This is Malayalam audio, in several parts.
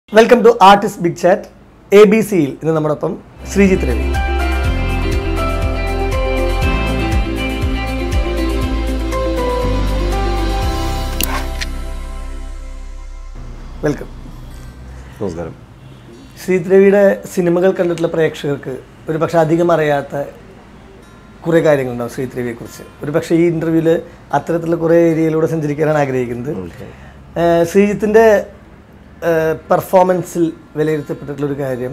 Welcome to artist big chat A B സിയിൽ ഇന്ന് നമ്മോടൊപ്പം ശ്രീജിത്ത് രവി വെൽക്കം നമസ്കാരം ശ്രീജിത്ത് രവിയുടെ സിനിമകൾ കണ്ടിട്ടുള്ള പ്രേക്ഷകർക്ക് ഒരു പക്ഷെ അധികം അറിയാത്ത കുറേ കാര്യങ്ങളുണ്ടാവും ശ്രീജിത്ത് രവിയെക്കുറിച്ച് ഒരു പക്ഷേ ഈ ഇൻ്റർവ്യൂവിൽ അത്തരത്തിലുള്ള കുറേ ഏരിയയിലൂടെ സഞ്ചരിക്കാനാണ് ആഗ്രഹിക്കുന്നത് ഏഹ് ശ്രീജിത്തിൻ്റെ പെർഫോമൻസിൽ വിലയിരുത്തപ്പെട്ടിട്ടുള്ള ഒരു കാര്യം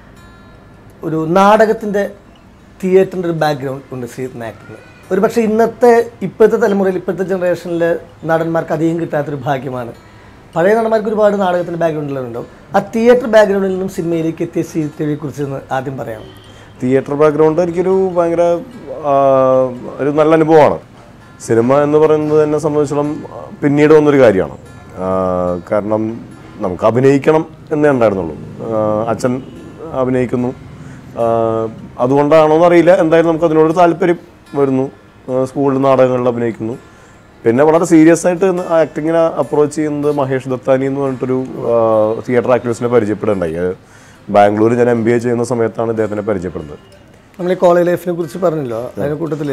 ഒരു നാടകത്തിൻ്റെ തിയേറ്ററിൻ്റെ ഒരു ബാക്ക്ഗ്രൗണ്ട് ഉണ്ട് ശ്രീജിത്തിന് ആക്ടറിന് ഒരു പക്ഷേ ഇന്നത്തെ ഇപ്പോഴത്തെ തലമുറയിൽ ഇപ്പോഴത്തെ ജനറേഷനിലെ നടന്മാർക്ക് അധികം കിട്ടാത്തൊരു ഭാഗ്യമാണ് പഴയ നടന്മാർക്ക് ഒരുപാട് നാടകത്തിൻ്റെ ബാക്ക്ഗ്രൗണ്ടിലുണ്ടാവും ആ തിയേറ്റർ ബാക്ക്ഗ്രൗണ്ടിൽ നിന്നും സിനിമയിലേക്ക് എത്തിയ ശ്രീജിത്ത് രവിയെക്കുറിച്ച് ഒന്ന് ആദ്യം പറയാം തിയേറ്റർ ബാക്ക്ഗ്രൗണ്ട് എനിക്കൊരു ഭയങ്കര ആ, ഒരു നല്ല അനുഭവമാണ് സിനിമ എന്ന് പറയുന്നത് എന്നെ സംബന്ധിച്ചിടത്തോളം പിന്നീട് വന്നൊരു കാര്യമാണ് ആ, കാരണം നമുക്ക് അഭിനയിക്കണം എന്നേ ഉണ്ടായിരുന്നുള്ളൂ ആ, അച്ഛൻ അഭിനയിക്കുന്നു ആ, അതുകൊണ്ടാണോ എന്നറിയില്ല എന്തായാലും നമുക്ക് അതിനോട് താല്പര്യം വരുന്നു ആ, സ്കൂളിൽ നാടകങ്ങളിൽ അഭിനയിക്കുന്നു പിന്നെ വളരെ സീരിയസ് ആയിട്ട് ആക്ടിങ്ങിനെ അപ്രോച്ച് ചെയ്യുന്നത് മഹേഷ് ദത്താനി എന്ന് പറഞ്ഞിട്ടൊരു തിയേറ്റർ ആക്ടിവിസ്റ്റിനെ പരിചയപ്പെടുണ്ടായി അത് ബാംഗ്ലൂർ ഞാൻ എം ബി എ ചെയ്യുന്ന സമയത്താണ് ഇദ്ദേഹത്തിനെ പരിചയപ്പെടുന്നത് നമ്മൾ ഈ കോളേജ് ലൈഫിനെ കുറിച്ച് പറഞ്ഞല്ലോ അതിൻ്റെ കൂട്ടത്തിൽ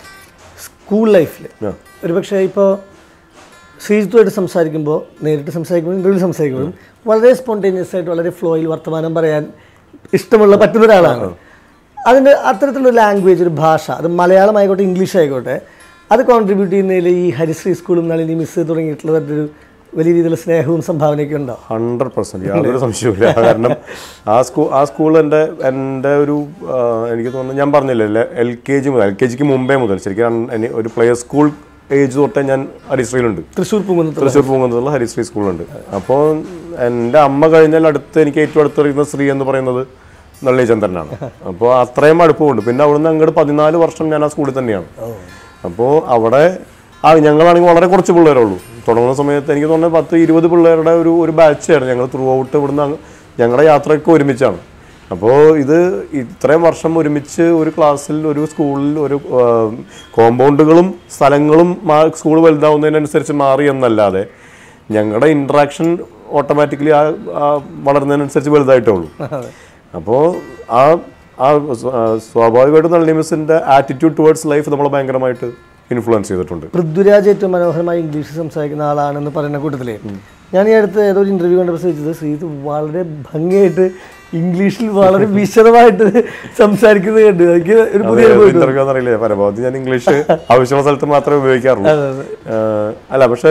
സ്കൂൾ ലൈഫിൽ ഒരുപക്ഷെ ഇപ്പോൾ ശ്രീജിത്തുമായിട്ട് സംസാരിക്കുമ്പോൾ നേരിട്ട് സംസാരിക്കുമ്പോൾ ഇൻ്റർവ്യൂ സംസാരിക്കുമ്പോഴും വളരെ സ്പോണ്ടേനിയസ് ആയിട്ട് വളരെ ഫ്ലോയിൽ വർത്തമാനം പറയാൻ ഇഷ്ടമുള്ള പറ്റുന്ന ഒരാളാണ് അതിൻ്റെ അത്തരത്തിലുള്ള ലാംഗ്വേജ് ഒരു ഭാഷ അത് മലയാളം ആയിക്കോട്ടെ ഇംഗ്ലീഷ് ആയിക്കോട്ടെ അത് കോൺട്രിബ്യൂട്ട് ചെയ്യുന്നതിൽ ഈ ഹരിശ്രീ സ്കൂളും നളിനി മിസ് തുടങ്ങിയിട്ടുള്ള ഒരു വലിയ രീതിയിലുള്ള സ്നേഹവും സംഭാവനയൊക്കെ ഉണ്ടോ ഹൺഡ്രഡ് പെർസെന്റ് യാതൊരു സംശയവുമില്ല കാരണം ആ സ്കൂൾ ആ സ്കൂൾ എൻ്റെ എൻ്റെ ഒരു ആ, എനിക്ക് തോന്നുന്നു ഞാൻ പറഞ്ഞില്ലേ എൽ കെ ജി മുതൽ എൽ കെ ജിക്ക് മുമ്പേ മുതൽ ശരിക്കും അൺ- എനി- ഒരു പ്ലേ സ്കൂൾ ഏജ് തൊട്ടേ ഞാൻ ഹരിശ്രീയിലുണ്ട് തൃശ്ശൂർ പൂങ്കുന്നത്ത് തൃശ്ശൂർ പൂങ്കുന്നത്തുള്ള ഹരിശ്രീ സ്കൂളുണ്ട് അപ്പോൾ എൻ്റെ അമ്മ കഴിഞ്ഞാൽ അടുത്ത് എനിക്ക് ഏറ്റവും അടുത്തറിയുന്ന ശ്രീ എന്ന് പറയുന്നത് നള്ളി ചന്ദ്രനാണ് അപ്പോൾ അത്രയും അടുപ്പമുണ്ട് പിന്നെ അവിടുന്ന് അങ്ങോട്ട് പതിനാല് വർഷം ഞാൻ ആ സ്കൂളിൽ തന്നെയാണ് അപ്പോൾ അവിടെ ആ ഞങ്ങളാണെങ്കിൽ വളരെ കുറച്ച് പിള്ളേരേ ഉള്ളൂ തുടങ്ങുന്ന സമയത്ത് എനിക്ക് തോന്നുന്നത് പത്ത് ഇരുപത് പിള്ളേരുടെ ഒരു ഒരു ബാച്ചായിരുന്നു ഞങ്ങൾ ത്രൂ ഔട്ട് ഇവിടുന്ന് അങ്ങ് ഞങ്ങളുടെ യാത്രയൊക്കെ ഒരുമിച്ചാണ് അപ്പോൾ ഇത് ഇത്രയും വർഷം ഒരുമിച്ച് ഒരു ക്ലാസ്സിൽ ഒരു സ്കൂളിൽ ഒരു കോമ്പൗണ്ടുകളും സ്ഥലങ്ങളും സ്കൂൾ വലുതാവുന്നതിനനുസരിച്ച് മാറി എന്നല്ലാതെ ഞങ്ങളുടെ ഇൻട്രാക്ഷൻ ഓട്ടോമാറ്റിക്കലി ആ ആ വളരുന്നതിനനുസരിച്ച് വലുതായിട്ടേ ഉള്ളൂ അപ്പോൾ ആ ആ സ്വ- ആ സ്വാഭാവികമായിട്ടും നളിനി മിസ്സിൻ്റെ ആറ്റിറ്റ്യൂഡ് ടുവേർഡ്സ് ലൈഫ് നമ്മളെ ഭയങ്കരമായിട്ട് ഇൻഫ്ലുവൻസ് ചെയ്തിട്ടുണ്ട് പൃഥ്വിരാജ് ഏറ്റവും മനോഹരമായി ഇംഗ്ലീഷ് സംസാരിക്കുന്ന ആളാണെന്ന് പറയുന്ന കൂട്ടത്തിലേ ഞാൻ ഈ അടുത്ത് ഏതോ ഒരു ഇന്റർവ്യൂ കണ്ടപ്പോൾ ചോദിച്ചത് ശ്രീജിത്ത് വളരെ ഭംഗിയായിട്ട് ഇംഗ്ലീഷിൽ വളരെ വിശദമായിട്ട് സംസാരിക്കുന്നത് കണ്ടു എനിക്ക് ഒരു പുതിയ അനുഭവം ഇന്റർവ്യൂ എന്നറിയില്ല പരമാവധി ഞാൻ ഇംഗ്ലീഷ് ആവശ്യമുള്ള സ്ഥലത്ത് മാത്രമേ ഉപയോഗിക്കാറുള്ളൂ ആഹ് അല്ല പക്ഷെ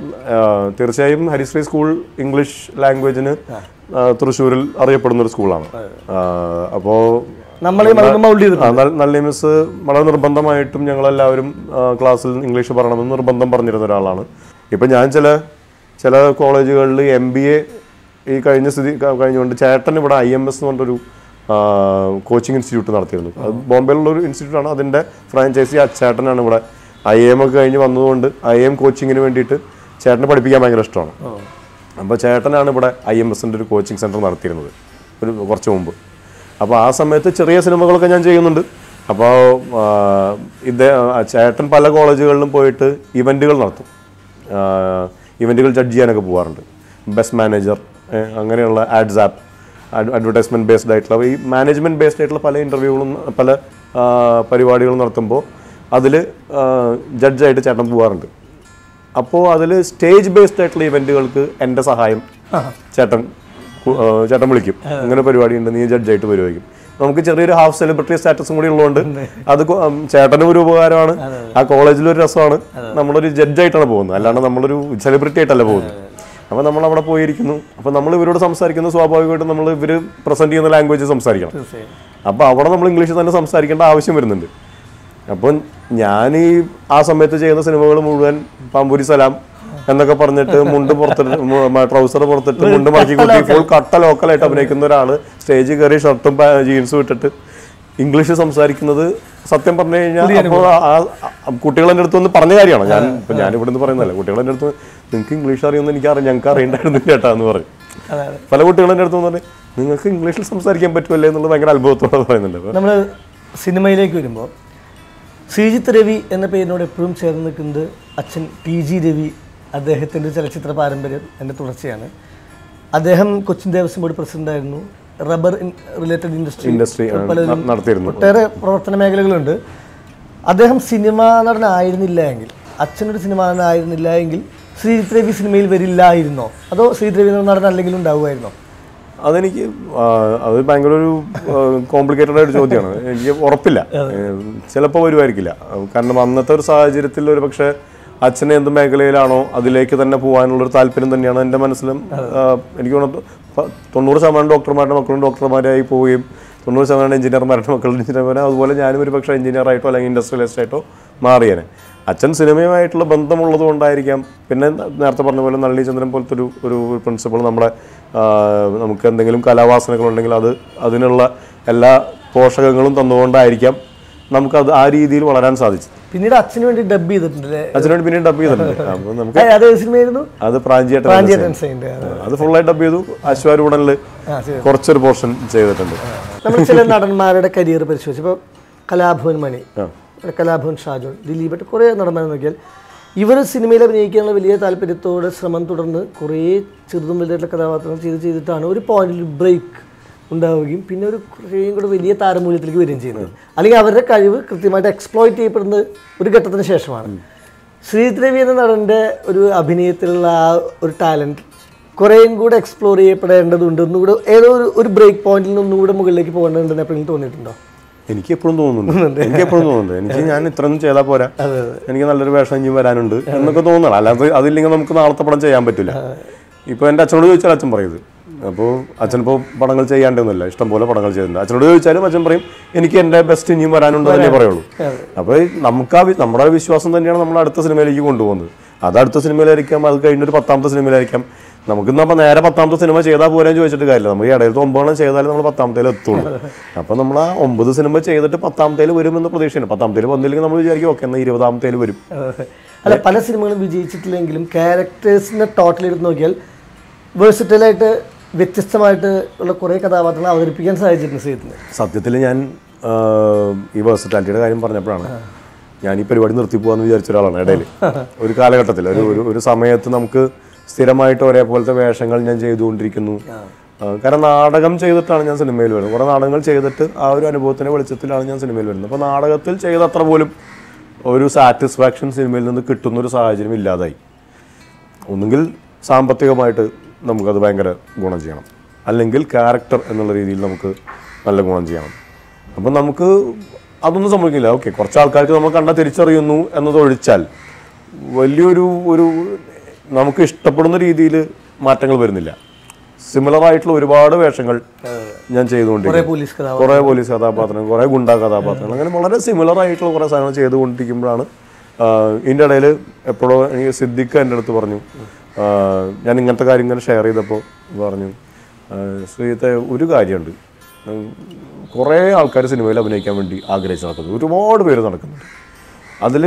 തീർച്ചയായും ഹരിശ്രീ സ്കൂൾ ഇംഗ്ലീഷ് ലാംഗ്വേജിന് തൃശ്ശൂരിൽ അറിയപ്പെടുന്ന ഒരു സ്കൂളാണ് ആഹ് അപ്പോ നമ്മളെയും അതൊന്ന് മൗൾഡ് ചെയ്തിട്ടുണ്ട് ആ, നൽ- നല്ല മിസ് വളരെ നിർബന്ധമായിട്ടും ഞങ്ങളെല്ലാവരും ആ, ക്ലാസ്സിൽ ഇംഗ്ലീഷ് പറയണമെന്ന് നിർബന്ധം പറഞ്ഞിരുന്ന ഒരാളാണ് ഇപ്പം ഞാൻ ചില ചില കോളേജുകളിൽ എം ബി എ ഈ കഴിഞ്ഞ സ്ഥിതി ക- കഴിഞ്ഞുകൊണ്ട് ചേട്ടൻ ഇവിടെ ഐ എം എസ് എന്ന് പറഞ്ഞൊരു കോച്ചിങ് ഇൻസ്റ്റിറ്റ്യൂട്ട് നടത്തിയിരുന്നു അത് ബോംബെയിലുള്ള ഒരു ഇൻസ്റ്റിറ്റ്യൂട്ടാണ് അതിൻ്റെ ഫ്രാഞ്ചൈസി ആ ചേട്ടനാണ് ഇവിടെ ഐ എം ഒക്കെ കഴിഞ്ഞ് വന്നതുകൊണ്ട് ഐ എം കോച്ചിങ്ങിന് വേണ്ടിയിട്ട് ചേട്ടനെ പഠിപ്പിക്കാൻ ഭയങ്കര ഇഷ്ടമാണ് അപ്പോൾ ചേട്ടനാണ് ഇവിടെ ഐ എം എസിൻ്റെ ഒരു കോച്ചിങ് സെൻറ്റർ നടത്തിയിരുന്നത് ഒരു കുറച്ച് മുമ്പ് അപ്പോൾ ആ സമയത്ത് ചെറിയ സിനിമകളൊക്കെ ഞാൻ ചെയ്യുന്നുണ്ട് അപ്പോൾ ഇത് ചേട്ടൻ പല കോളേജുകളിലും പോയിട്ട് ഇവൻറ്റുകൾ നടത്തും ഇവൻറ്റുകൾ ജഡ്ജ് ചെയ്യാനൊക്കെ പോകാറുണ്ട് ബെസ്റ്റ് മാനേജർ അങ്ങനെയുള്ള ആഡ്സ് ആപ്പ് അഡ്വർടൈസ്മെൻറ്റ് ബേസ്ഡ് ആയിട്ടുള്ള ഈ മാനേജ്മെൻറ്റ് ബേസ്ഡ് ആയിട്ടുള്ള പല ഇൻ്റർവ്യൂകളും പല ആ, പരിപാടികളും നടത്തുമ്പോൾ അതിൽ ജഡ്ജായിട്ട് ചേട്ടൻ പോകാറുണ്ട് അപ്പോൾ അതിൽ സ്റ്റേജ് ബേസ്ഡ് ആയിട്ടുള്ള ഇവൻറ്റുകൾക്ക് എൻ്റെ സഹായം ചേട്ടൻ കു- ആ, ചേട്ടൻ വിളിക്കും അങ്ങനെ പരിപാടി ഉണ്ട് നീ ജഡ്ജായിട്ട് വരുമായിരിക്കും നമുക്ക് ചെറിയൊരു ഹാഫ് സെലിബ്രിറ്റി സ്റ്റാറ്റസും കൂടി ഉള്ളതുകൊണ്ട് അത് കൊ- ഉം, ചേട്ടനും ഒരു ഉപകാരമാണ് ആ കോളേജിലും ഒരു രസമാണ് നമ്മളൊരു ജഡ്ജായിട്ടാണ് പോകുന്നത് അല്ലാണ്ട് നമ്മളൊരു സെലിബ്രിറ്റി ആയിട്ടല്ല പോകുന്നത് അപ്പോൾ നമ്മൾ അവിടെ പോയിരിക്കുന്നു അപ്പോൾ നമ്മൾ ഇവരോട് സംസാരിക്കുന്ന സ്വാഭാവികമായിട്ടും നമ്മൾ ഇവർ പ്രസന്റ് ചെയ്യുന്ന ലാംഗ്വേജ് സംസാരിക്കണം അപ്പോൾ അവിടെ നമ്മൾ ഇംഗ്ലീഷിൽ തന്നെ സംസാരിക്കേണ്ട ആവശ്യം വരുന്നുണ്ട് അപ്പം ഞാൻ ഈ ആ സമയത്ത് ചെയ്യുന്ന സിനിമകൾ മുഴുവൻ പാമ്പൂരി സലാം എന്നൊക്കെ പറഞ്ഞിട്ട് മുണ്ട് പുറത്തിട്ട് ട്രൗസർ പുറത്തിട്ട് മുണ്ട് മടക്കി കുത്തി ഫുൾ കട്ട ലോക്കലായിട്ട് അഭിനയിക്കുന്ന ഒരാള് സ്റ്റേജിൽ കയറി ഷർട്ടും ജീൻസും ഇട്ടിട്ട് ഇംഗ്ലീഷ് സംസാരിക്കുന്നത് സത്യം പറഞ്ഞു കഴിഞ്ഞാൽ അപ്പോൾ ആ കുട്ടികൾ എൻ്റെ അടുത്ത് വന്ന് പറഞ്ഞ കാര്യമാണ് ഞാൻ ഇപ്പം ഞാൻ ഇവിടെ നിന്ന് പറയുന്നതല്ല കുട്ടികൾ എൻ്റെ അടുത്ത് നിങ്ങൾക്ക് ഇംഗ്ലീഷ് അറിയുമെന്ന് എനിക്ക് അറിയാം ഞങ്ങൾക്ക് അറിയണ്ടായിരുന്നു ചേട്ടാ എന്ന് പറയും അതെ പല കുട്ടികളും എൻ്റെ അടുത്ത് വന്ന് പറഞ്ഞു നിങ്ങൾക്ക് ഇംഗ്ലീഷിൽ സംസാരിക്കാൻ പറ്റുമല്ലേ എന്നുള്ളത് ഭയങ്കര അത്ഭുതത്തോടെ പറയുന്നുണ്ട് അപ്പോൾ നമ്മൾ സിനിമയിലേക്ക് വരുമ്പോൾ ശ്രീജിത്ത് രവി എന്ന പേരിനോട് എപ്പോഴും ചേർന്ന് നിൽക്കുന്നത് അച്ഛൻ ടി ജി രവി അദ്ദേഹത്തിൻ്റെ ചലച്ചിത്ര പാരമ്പര്യം എൻ്റെ തുടർച്ചയാണ് അദ്ദേഹം കൊച്ചിൻ ദേവസ്വം ബോർഡ് പ്രസിഡന്റ് ആയിരുന്നു റബ്ബർ റിലേറ്റഡ് ഇൻഡസ്ട്രി ഇൻഡസ്ട്രി പലരും നടത്തിയിരുന്നു ഒട്ടേറെ പ്രവർത്തന മേഖലകളുണ്ട് അദ്ദേഹം സിനിമാ നടനായിരുന്നില്ല എങ്കിൽ അച്ഛനൊരു സിനിമാ നടനായിരുന്നില്ല എങ്കിൽ ശ്രീജിത്ത് രവി സിനിമയിൽ വരില്ലായിരുന്നോ അതോ ശ്രീജിത്ത് രവി എന്ന നടൻ അല്ലെങ്കിലും ഉണ്ടാവുമായിരുന്നോ അതെനിക്ക് ആ, അത് ഭയങ്കര ഒരു കോംപ്ലിക്കേറ്റഡ് ആയിട്ട് ചോദ്യമാണ് എനിക്ക് ഉറപ്പില്ല ചിലപ്പോൾ വരുമായിരിക്കില്ല കാരണം അന്നത്തെ ഒരു സാഹചര്യത്തിൽ ഒരു പക്ഷേ അച്ഛനെ എന്ത് മേഖലയിലാണോ അതിലേക്ക് തന്നെ പോകാനുള്ള ഒരു താല്പര്യം തന്നെയാണ് എൻ്റെ മനസ്സിലും ആ, എനിക്ക് തോന്നുന്നു പ- തൊണ്ണൂറ് ശതമാനം ഡോക്ടർമാരുടെ മക്കളും ഡോക്ടർമാരായി പോവുകയും തൊണ്ണൂറ് ശതമാനം എഞ്ചിനീയർമാരുടെ മക്കളും എഞ്ചിനീയർമാരും അതുപോലെ ഞാനും ഒരു പക്ഷേ എഞ്ചിനീയർ ആയിട്ടോ അല്ലെങ്കിൽ ഇൻഡസ്ട്രിയലിസ്റ്റ് ആയിട്ടോ മാറിയേനെ അച്ഛൻ സിനിമയുമായിട്ടുള്ള ബന്ധമുള്ളത് കൊണ്ടായിരിക്കാം പിന്നെ നേരത്തെ പറഞ്ഞ പോലെ നളിനി ചന്ദ്രൻ പോലത്തെ ഒരു ഒരു പ്രിൻസിപ്പിൾ നമ്മുടെ ആ, നമുക്ക് എന്തെങ്കിലും കലാവാസനകളുണ്ടെങ്കിൽ അത് അതിനുള്ള എല്ലാ പോഷകങ്ങളും തന്നുകൊണ്ടായിരിക്കാം നമുക്കത് ആ രീതിയിൽ വളരാൻ സാധിച്ചത് പിന്നീട് അച്ഛന് വേണ്ടി ഡബ് ചെയ്തിട്ടുണ്ടല്ലേ അച്ഛനോട് പിന്നെ ഡബ് ചെയ്തിട്ടുണ്ട് അപ്പോൾ നമുക്ക് ഏ, അത് ഏത് സിനിമയായിരുന്നു അത് പ്രാഞ്ചിയായിട്ട് പ്രാഞ്ചേട്ടൻ സൈൻ്റെ അത് ഫുള്ളായിട്ട് ഡബ് ചെയ്തു അശ്വാരൂടനിൽ ആ ശരി കുറച്ചൊരു പോർഷൻ ചെയ്തിട്ടുണ്ട് നമ്മൾ ചില നടന്മാരുടെ കരിയർ പരിശോധിച്ചു ഇപ്പോൾ കലാഭവൻ മണി ആ. ഇവിടെ കലാഭവൻ ഷാജോൺ ദിലീപ് ആയിട്ട് കുറേ നടന്മാരെ നോക്കിയാൽ ഇവർ സിനിമയിൽ അഭിനയിക്കാനുള്ള വലിയ താല്പര്യത്തോടെ ശ്രമം തുടർന്ന് കുറേ ചെറുതും വലുതായിട്ടുള്ള കഥാപാത്രങ്ങൾ ചെയ്ത് ചെയ്തിട്ടാണ് ഒരു പോയിന്റിൽ ബ്രേക്ക് ഉണ്ടാവുകയും പിന്നെ ഒരു കുറേയും കൂടെ വലിയ താരമൂല്യത്തിലേക്ക് വരികയും ചെയ്യുന്നത് അല്ലെങ്കിൽ അവരുടെ കഴിവ് കൃത്യമായിട്ട് എക്സ്പ്ലോയിറ്റ് ചെയ്യപ്പെടുന്നത് ഒരു ഘട്ടത്തിന് ശേഷമാണ് ശ്രീജിത്ത് രവി എന്ന നടൻ്റെ ഒരു അഭിനയത്തിലുള്ള ആ ഒരു ടാലൻറ്റ് കുറേയും കൂടെ എക്സ്പ്ലോർ ചെയ്യപ്പെടേണ്ടതുണ്ട് ഒന്നുകൂടെ ഏതോ ഒരു ഒരു ബ്രേക്ക് പോയിന്റിൽ നിന്ന് ഒന്നുകൂടെ മുകളിലേക്ക് പോകേണ്ടതുണ്ടെന്ന് എപ്പോഴെങ്കിലും തോന്നിയിട്ടുണ്ടോ എനിക്ക് എപ്പോഴും തോന്നുന്നുണ്ട് എനിക്ക് എപ്പോഴും തോന്നുന്നുണ്ട് എനിക്ക് ഞാൻ ഇത്രയൊന്നും ചെയ്താൽ പോരാ എനിക്ക് നല്ലൊരു വേഷം ഇനി വരാനുണ്ട് എന്നൊക്കെ തോന്നണം അല്ലാതെ അതില്ലെങ്കിൽ നമുക്ക് നാളത്തെ പടം ചെയ്യാൻ പറ്റില്ല ഇപ്പോൾ എൻ്റെ അച്ഛനോട് ചോദിച്ചാൽ അച്ഛൻ പറയുന്നത് അപ്പോൾ അച്ഛൻ ഇപ്പോൾ പടങ്ങൾ ചെയ്യാണ്ടൊന്നുമില്ല ഇഷ്ടംപോലെ പടങ്ങൾ ചെയ്യുന്നുണ്ട് അച്ഛനോട് ചോദിച്ചാലും അച്ഛൻ പറയും എനിക്ക് എൻ്റെ ബെസ്റ്റ് ഇനിയും വരാനുണ്ട് എന്നേ പറയുള്ളൂ അപ്പോൾ നമുക്ക് ആ വി- നമ്മുടെ ആ വിശ്വാസം തന്നെയാണ് നമ്മൾ അടുത്ത സിനിമയിലേക്ക് കൊണ്ടുപോകുന്നത് അത് അടുത്ത സിനിമയിലായിരിക്കാം അത് കഴിഞ്ഞ ഒരു പത്താമത്തെ സിനിമയിലായിരിക്കാം നമുക്ക് ഇന്നപ്പോൾ നേരെ പത്താമത്തെ സിനിമ ചെയ്താൽ പോരാൻ ചോദിച്ചിട്ട് കാര്യമില്ല നമുക്ക് ഈ ഇടയിലത്തെ ഒമ്പതെണ്ണം ചെയ്താലേ നമ്മൾ പത്താമത്തേൽ എത്തുള്ളൂ അപ്പോൾ നമ്മൾ ആ ഒമ്പത് സിനിമ ചെയ്തിട്ട് പത്താമത്തേൽ വരുമെന്ന് പ്രതീക്ഷയാണ് പത്താമത്തേൽ വന്നില്ലെങ്കിൽ നമ്മൾ വിചാരിക്കും ഓക്കെ എന്നാൽ ഇരുപതാമത്തേൽ വരും അല്ല പല സിനിമകളും വിജയിച്ചിട്ടില്ലെങ്കിലും ക്യാരക്ടേഴ്സിനെ ടോട്ടൽ എടുത്ത് നോക്കിയാൽ വേഴ്സറ്റൈലായിട്ട് വ്യത്യസ്തമായിട്ട് ഉള്ള കുറേ കഥാപാത്രങ്ങൾ അവതരിപ്പിക്കാൻ സാധിച്ചിട്ടുണ്ട് ശ്രീജിത്തിന് സത്യത്തിൽ ഞാൻ ആ, ഈ വേഴ്സറ്റാലിറ്റിയുടെ കാര്യം പറഞ്ഞപ്പോഴാണ് ഞാൻ ഈ പരിപാടി നിർത്തി പോകാന്ന് വിചാരിച്ച ഒരാളാണ് ഇടയിൽ ഒരു കാലഘട്ടത്തിൽ ഒരു ഒരു ഒരു സമയത്ത് നമുക്ക് സ്ഥിരമായിട്ട് ഒരേപോലത്തെ വേഷങ്ങൾ ഞാൻ ചെയ്തുകൊണ്ടിരിക്കുന്നു ആ, കാരണം നാടകം ചെയ്തിട്ടാണ് ഞാൻ സിനിമയിൽ വരുന്നത് കുറേ നാടകങ്ങൾ ചെയ്തിട്ട് ആ ഒരു അനുഭവത്തിൻ്റെ വെളിച്ചത്തിലാണ് ഞാൻ സിനിമയിൽ വരുന്നത് അപ്പോൾ നാടകത്തിൽ ചെയ്തത്ര പോലും ഒരു സാറ്റിസ്ഫാക്ഷൻ സിനിമയിൽ നിന്ന് കിട്ടുന്ന ഒരു സാഹചര്യം ഇല്ലാതായി ഒന്നുകിൽ സാമ്പത്തികമായിട്ട് നമുക്കത് ഭയങ്കര ഗുണം ചെയ്യണം അല്ലെങ്കിൽ ക്യാരക്ടർ എന്നുള്ള രീതിയിൽ നമുക്ക് നല്ല ഗുണം ചെയ്യണം അപ്പം നമുക്ക് അതൊന്നും സംഭവിക്കില്ല ഓക്കെ കുറച്ച് ആൾക്കാർക്ക് നമ്മൾ കണ്ട തിരിച്ചറിയുന്നു എന്നത് ഒഴിച്ചാൽ വലിയൊരു ഒരു നമുക്ക് ഇഷ്ടപ്പെടുന്ന രീതിയിൽ മാറ്റങ്ങൾ വരുന്നില്ല സിമിലർ ആയിട്ടുള്ള ഒരുപാട് വേഷങ്ങൾ ഞാൻ ചെയ്തുകൊണ്ടിരിക്കും പോലീസ് കഥാപാത്രം കുറേ പോലീസ് കഥാപാത്രങ്ങൾ കുറേ ഗുണ്ടാ കഥാപാത്രങ്ങൾ അങ്ങനെ വളരെ സിമിലർ ആയിട്ടുള്ള കുറേ സാധനങ്ങൾ ചെയ്തുകൊണ്ടിരിക്കുമ്പോഴാണ് ആഹ് ഇതിൻ്റെ ഇടയിൽ എപ്പോഴോ എനിക്ക് സിദ്ദിഖ് എൻ്റെ അടുത്ത് പറഞ്ഞു ആഹ് ഞാൻ ഇങ്ങനത്തെ കാര്യം ഇങ്ങനെ ഷെയർ ചെയ്തപ്പോൾ പറഞ്ഞു ആഹ് ശ്രീത്തെ ഒരു കാര്യമുണ്ട് ഉം, കുറേ ആൾക്കാർ സിനിമയിൽ അഭിനയിക്കാൻ വേണ്ടി ആഗ്രഹിച്ച് നടക്കുന്നു ഒരുപാട് പേര് നടക്കുന്നുണ്ട് അതിൽ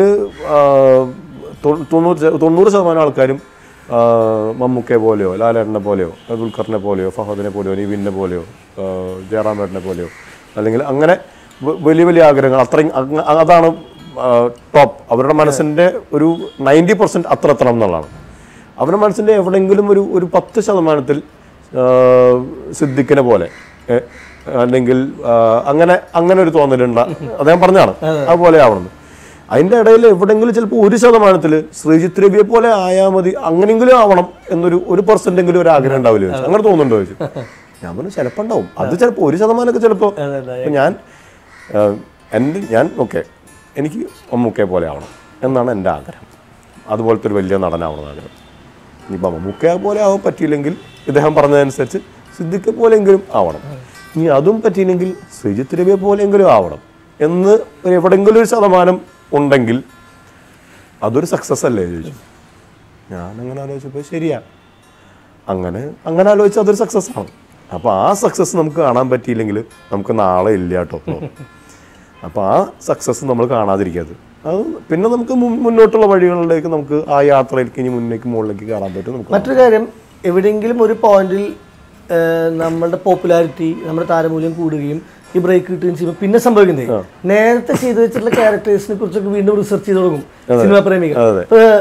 തൊണ്ണൂറ് ശത- തൊണ്ണൂറ് ശതമാനം ആൾക്കാരും ആ, മമ്മൂക്കയെ പോലെയോ ലാലേട്ടനെ പോലെയോ ദുൽഖറിനെ പോലെയോ ഫഹദിനെ പോലെയോ നിവിനെ പോലെയോ ആ, ജയറാമേട്ടനെ പോലെയോ അല്ലെങ്കിൽ അങ്ങനെ വ- വലിയ വലിയ ആഗ്രഹങ്ങൾ അത്രയും അങ്ങ- അതാണ് ടോപ്പ് അവരുടെ മനസ്സിൻ്റെ ഒരു നയൻറ്റി പെർസെൻറ്റ് അത്ര എത്തണം എന്നുള്ളതാണ് അവരുടെ മനസ്സിൻ്റെ എവിടെയെങ്കിലും ഒരു ഒരു പത്ത് ശതമാനത്തിൽ ആ, സിദ്ദിഖിനെ പോലെ ഏ, അല്ലെങ്കിൽ ആ, അങ്ങനെ അങ്ങനെ ഒരു തോന്നലുണ്ട അദ്ദേഹം പറഞ്ഞാണ് അതുപോലെ ആവണം അതിന്റെ ഇടയിൽ എവിടെങ്കിലും ചിലപ്പോൾ ഒരു ശതമാനത്തിൽ ശ്രീജിത്ത് രവിയെ പോലെ ആയാൽ മതി അങ്ങനെങ്കിലും ആവണം എന്നൊരു ഒരു പെർസെന്റ് എങ്കിലും ഒരു ആഗ്രഹം ഉണ്ടാവില്ല ചോദിച്ചു അങ്ങനെ തോന്നുന്നുണ്ടോ ചോദിച്ചു ഞാൻ പറഞ്ഞു ചിലപ്പോൾ ഉണ്ടാവും അത് ചിലപ്പോൾ ഒരു ശതമാനമൊക്കെ ചിലപ്പോൾ ഞാൻ ആ, എൻ്റെ ഞാൻ ഓക്കെ എനിക്ക് മമ്മൂക്കയെ പോലെ ആവണം എന്നാണ് എൻ്റെ ആഗ്രഹം അതുപോലത്തെ ഒരു വലിയ നടനാവണം ആഗ്രഹം ഇനിയിപ്പോൾ മമ്മൂക്കയെ പോലെ ആവാൻ പറ്റിയില്ലെങ്കിൽ ഇദ്ദേഹം പറഞ്ഞതനുസരിച്ച് സിദ്ദിഖെ പോലെയെങ്കിലും ആവണം ഇനി അതും പറ്റിയില്ലെങ്കിൽ ശ്രീജിത്ത് രവിയെ പോലെയെങ്കിലും ആവണം എന്ന് ഒരു എവിടെയെങ്കിലും ഒരു ശതമാനം ഉണ്ടെങ്കിൽ അതൊരു സക്സസ് അല്ലേ ചോദിച്ചു ഞാൻ അങ്ങനെ ആലോചിച്ചപ്പോൾ ശരിയാ അങ്ങനെ അങ്ങനെ ആലോചിച്ചാൽ അതൊരു സക്സസ് ആണ് അപ്പോൾ ആ സക്സസ് നമുക്ക് കാണാൻ പറ്റിയില്ലെങ്കിൽ നമുക്ക് നാളെ ഇല്ല കേട്ടോ അപ്പോൾ ആ സക്സസ് നമ്മൾ കാണാതിരിക്കരുത് അത് പിന്നെ നമുക്ക് മുൻ- മുന്നോട്ടുള്ള വഴികളിലേക്ക് നമുക്ക് ആ യാത്രയിലേക്ക് ഇനി മുന്നേക്ക് മുകളിലേക്ക് കയറാൻ പറ്റും നമുക്ക് മറ്റൊരു കാര്യം എവിടെയെങ്കിലും ഒരു പോയിന്റിൽ നമ്മളുടെ പോപ്പുലാരിറ്റി നമ്മുടെ താരമൂല്യം കൂടുകയും ഈ ബ്രേക്ക് കിട്ടുകയും ചെയ്യുമ്പോൾ പിന്നെ സംഭവിക്കുന്നത് നേരത്തെ ചെയ്തു വെച്ചിട്ടുള്ള ക്യാരക്ടേഴ്സിനെ കുറിച്ചൊക്കെ വീണ്ടും റിസർച്ച് ചെയ്ത് തുടങ്ങും സിനിമാ പ്രേമികൾ ഇപ്പൊ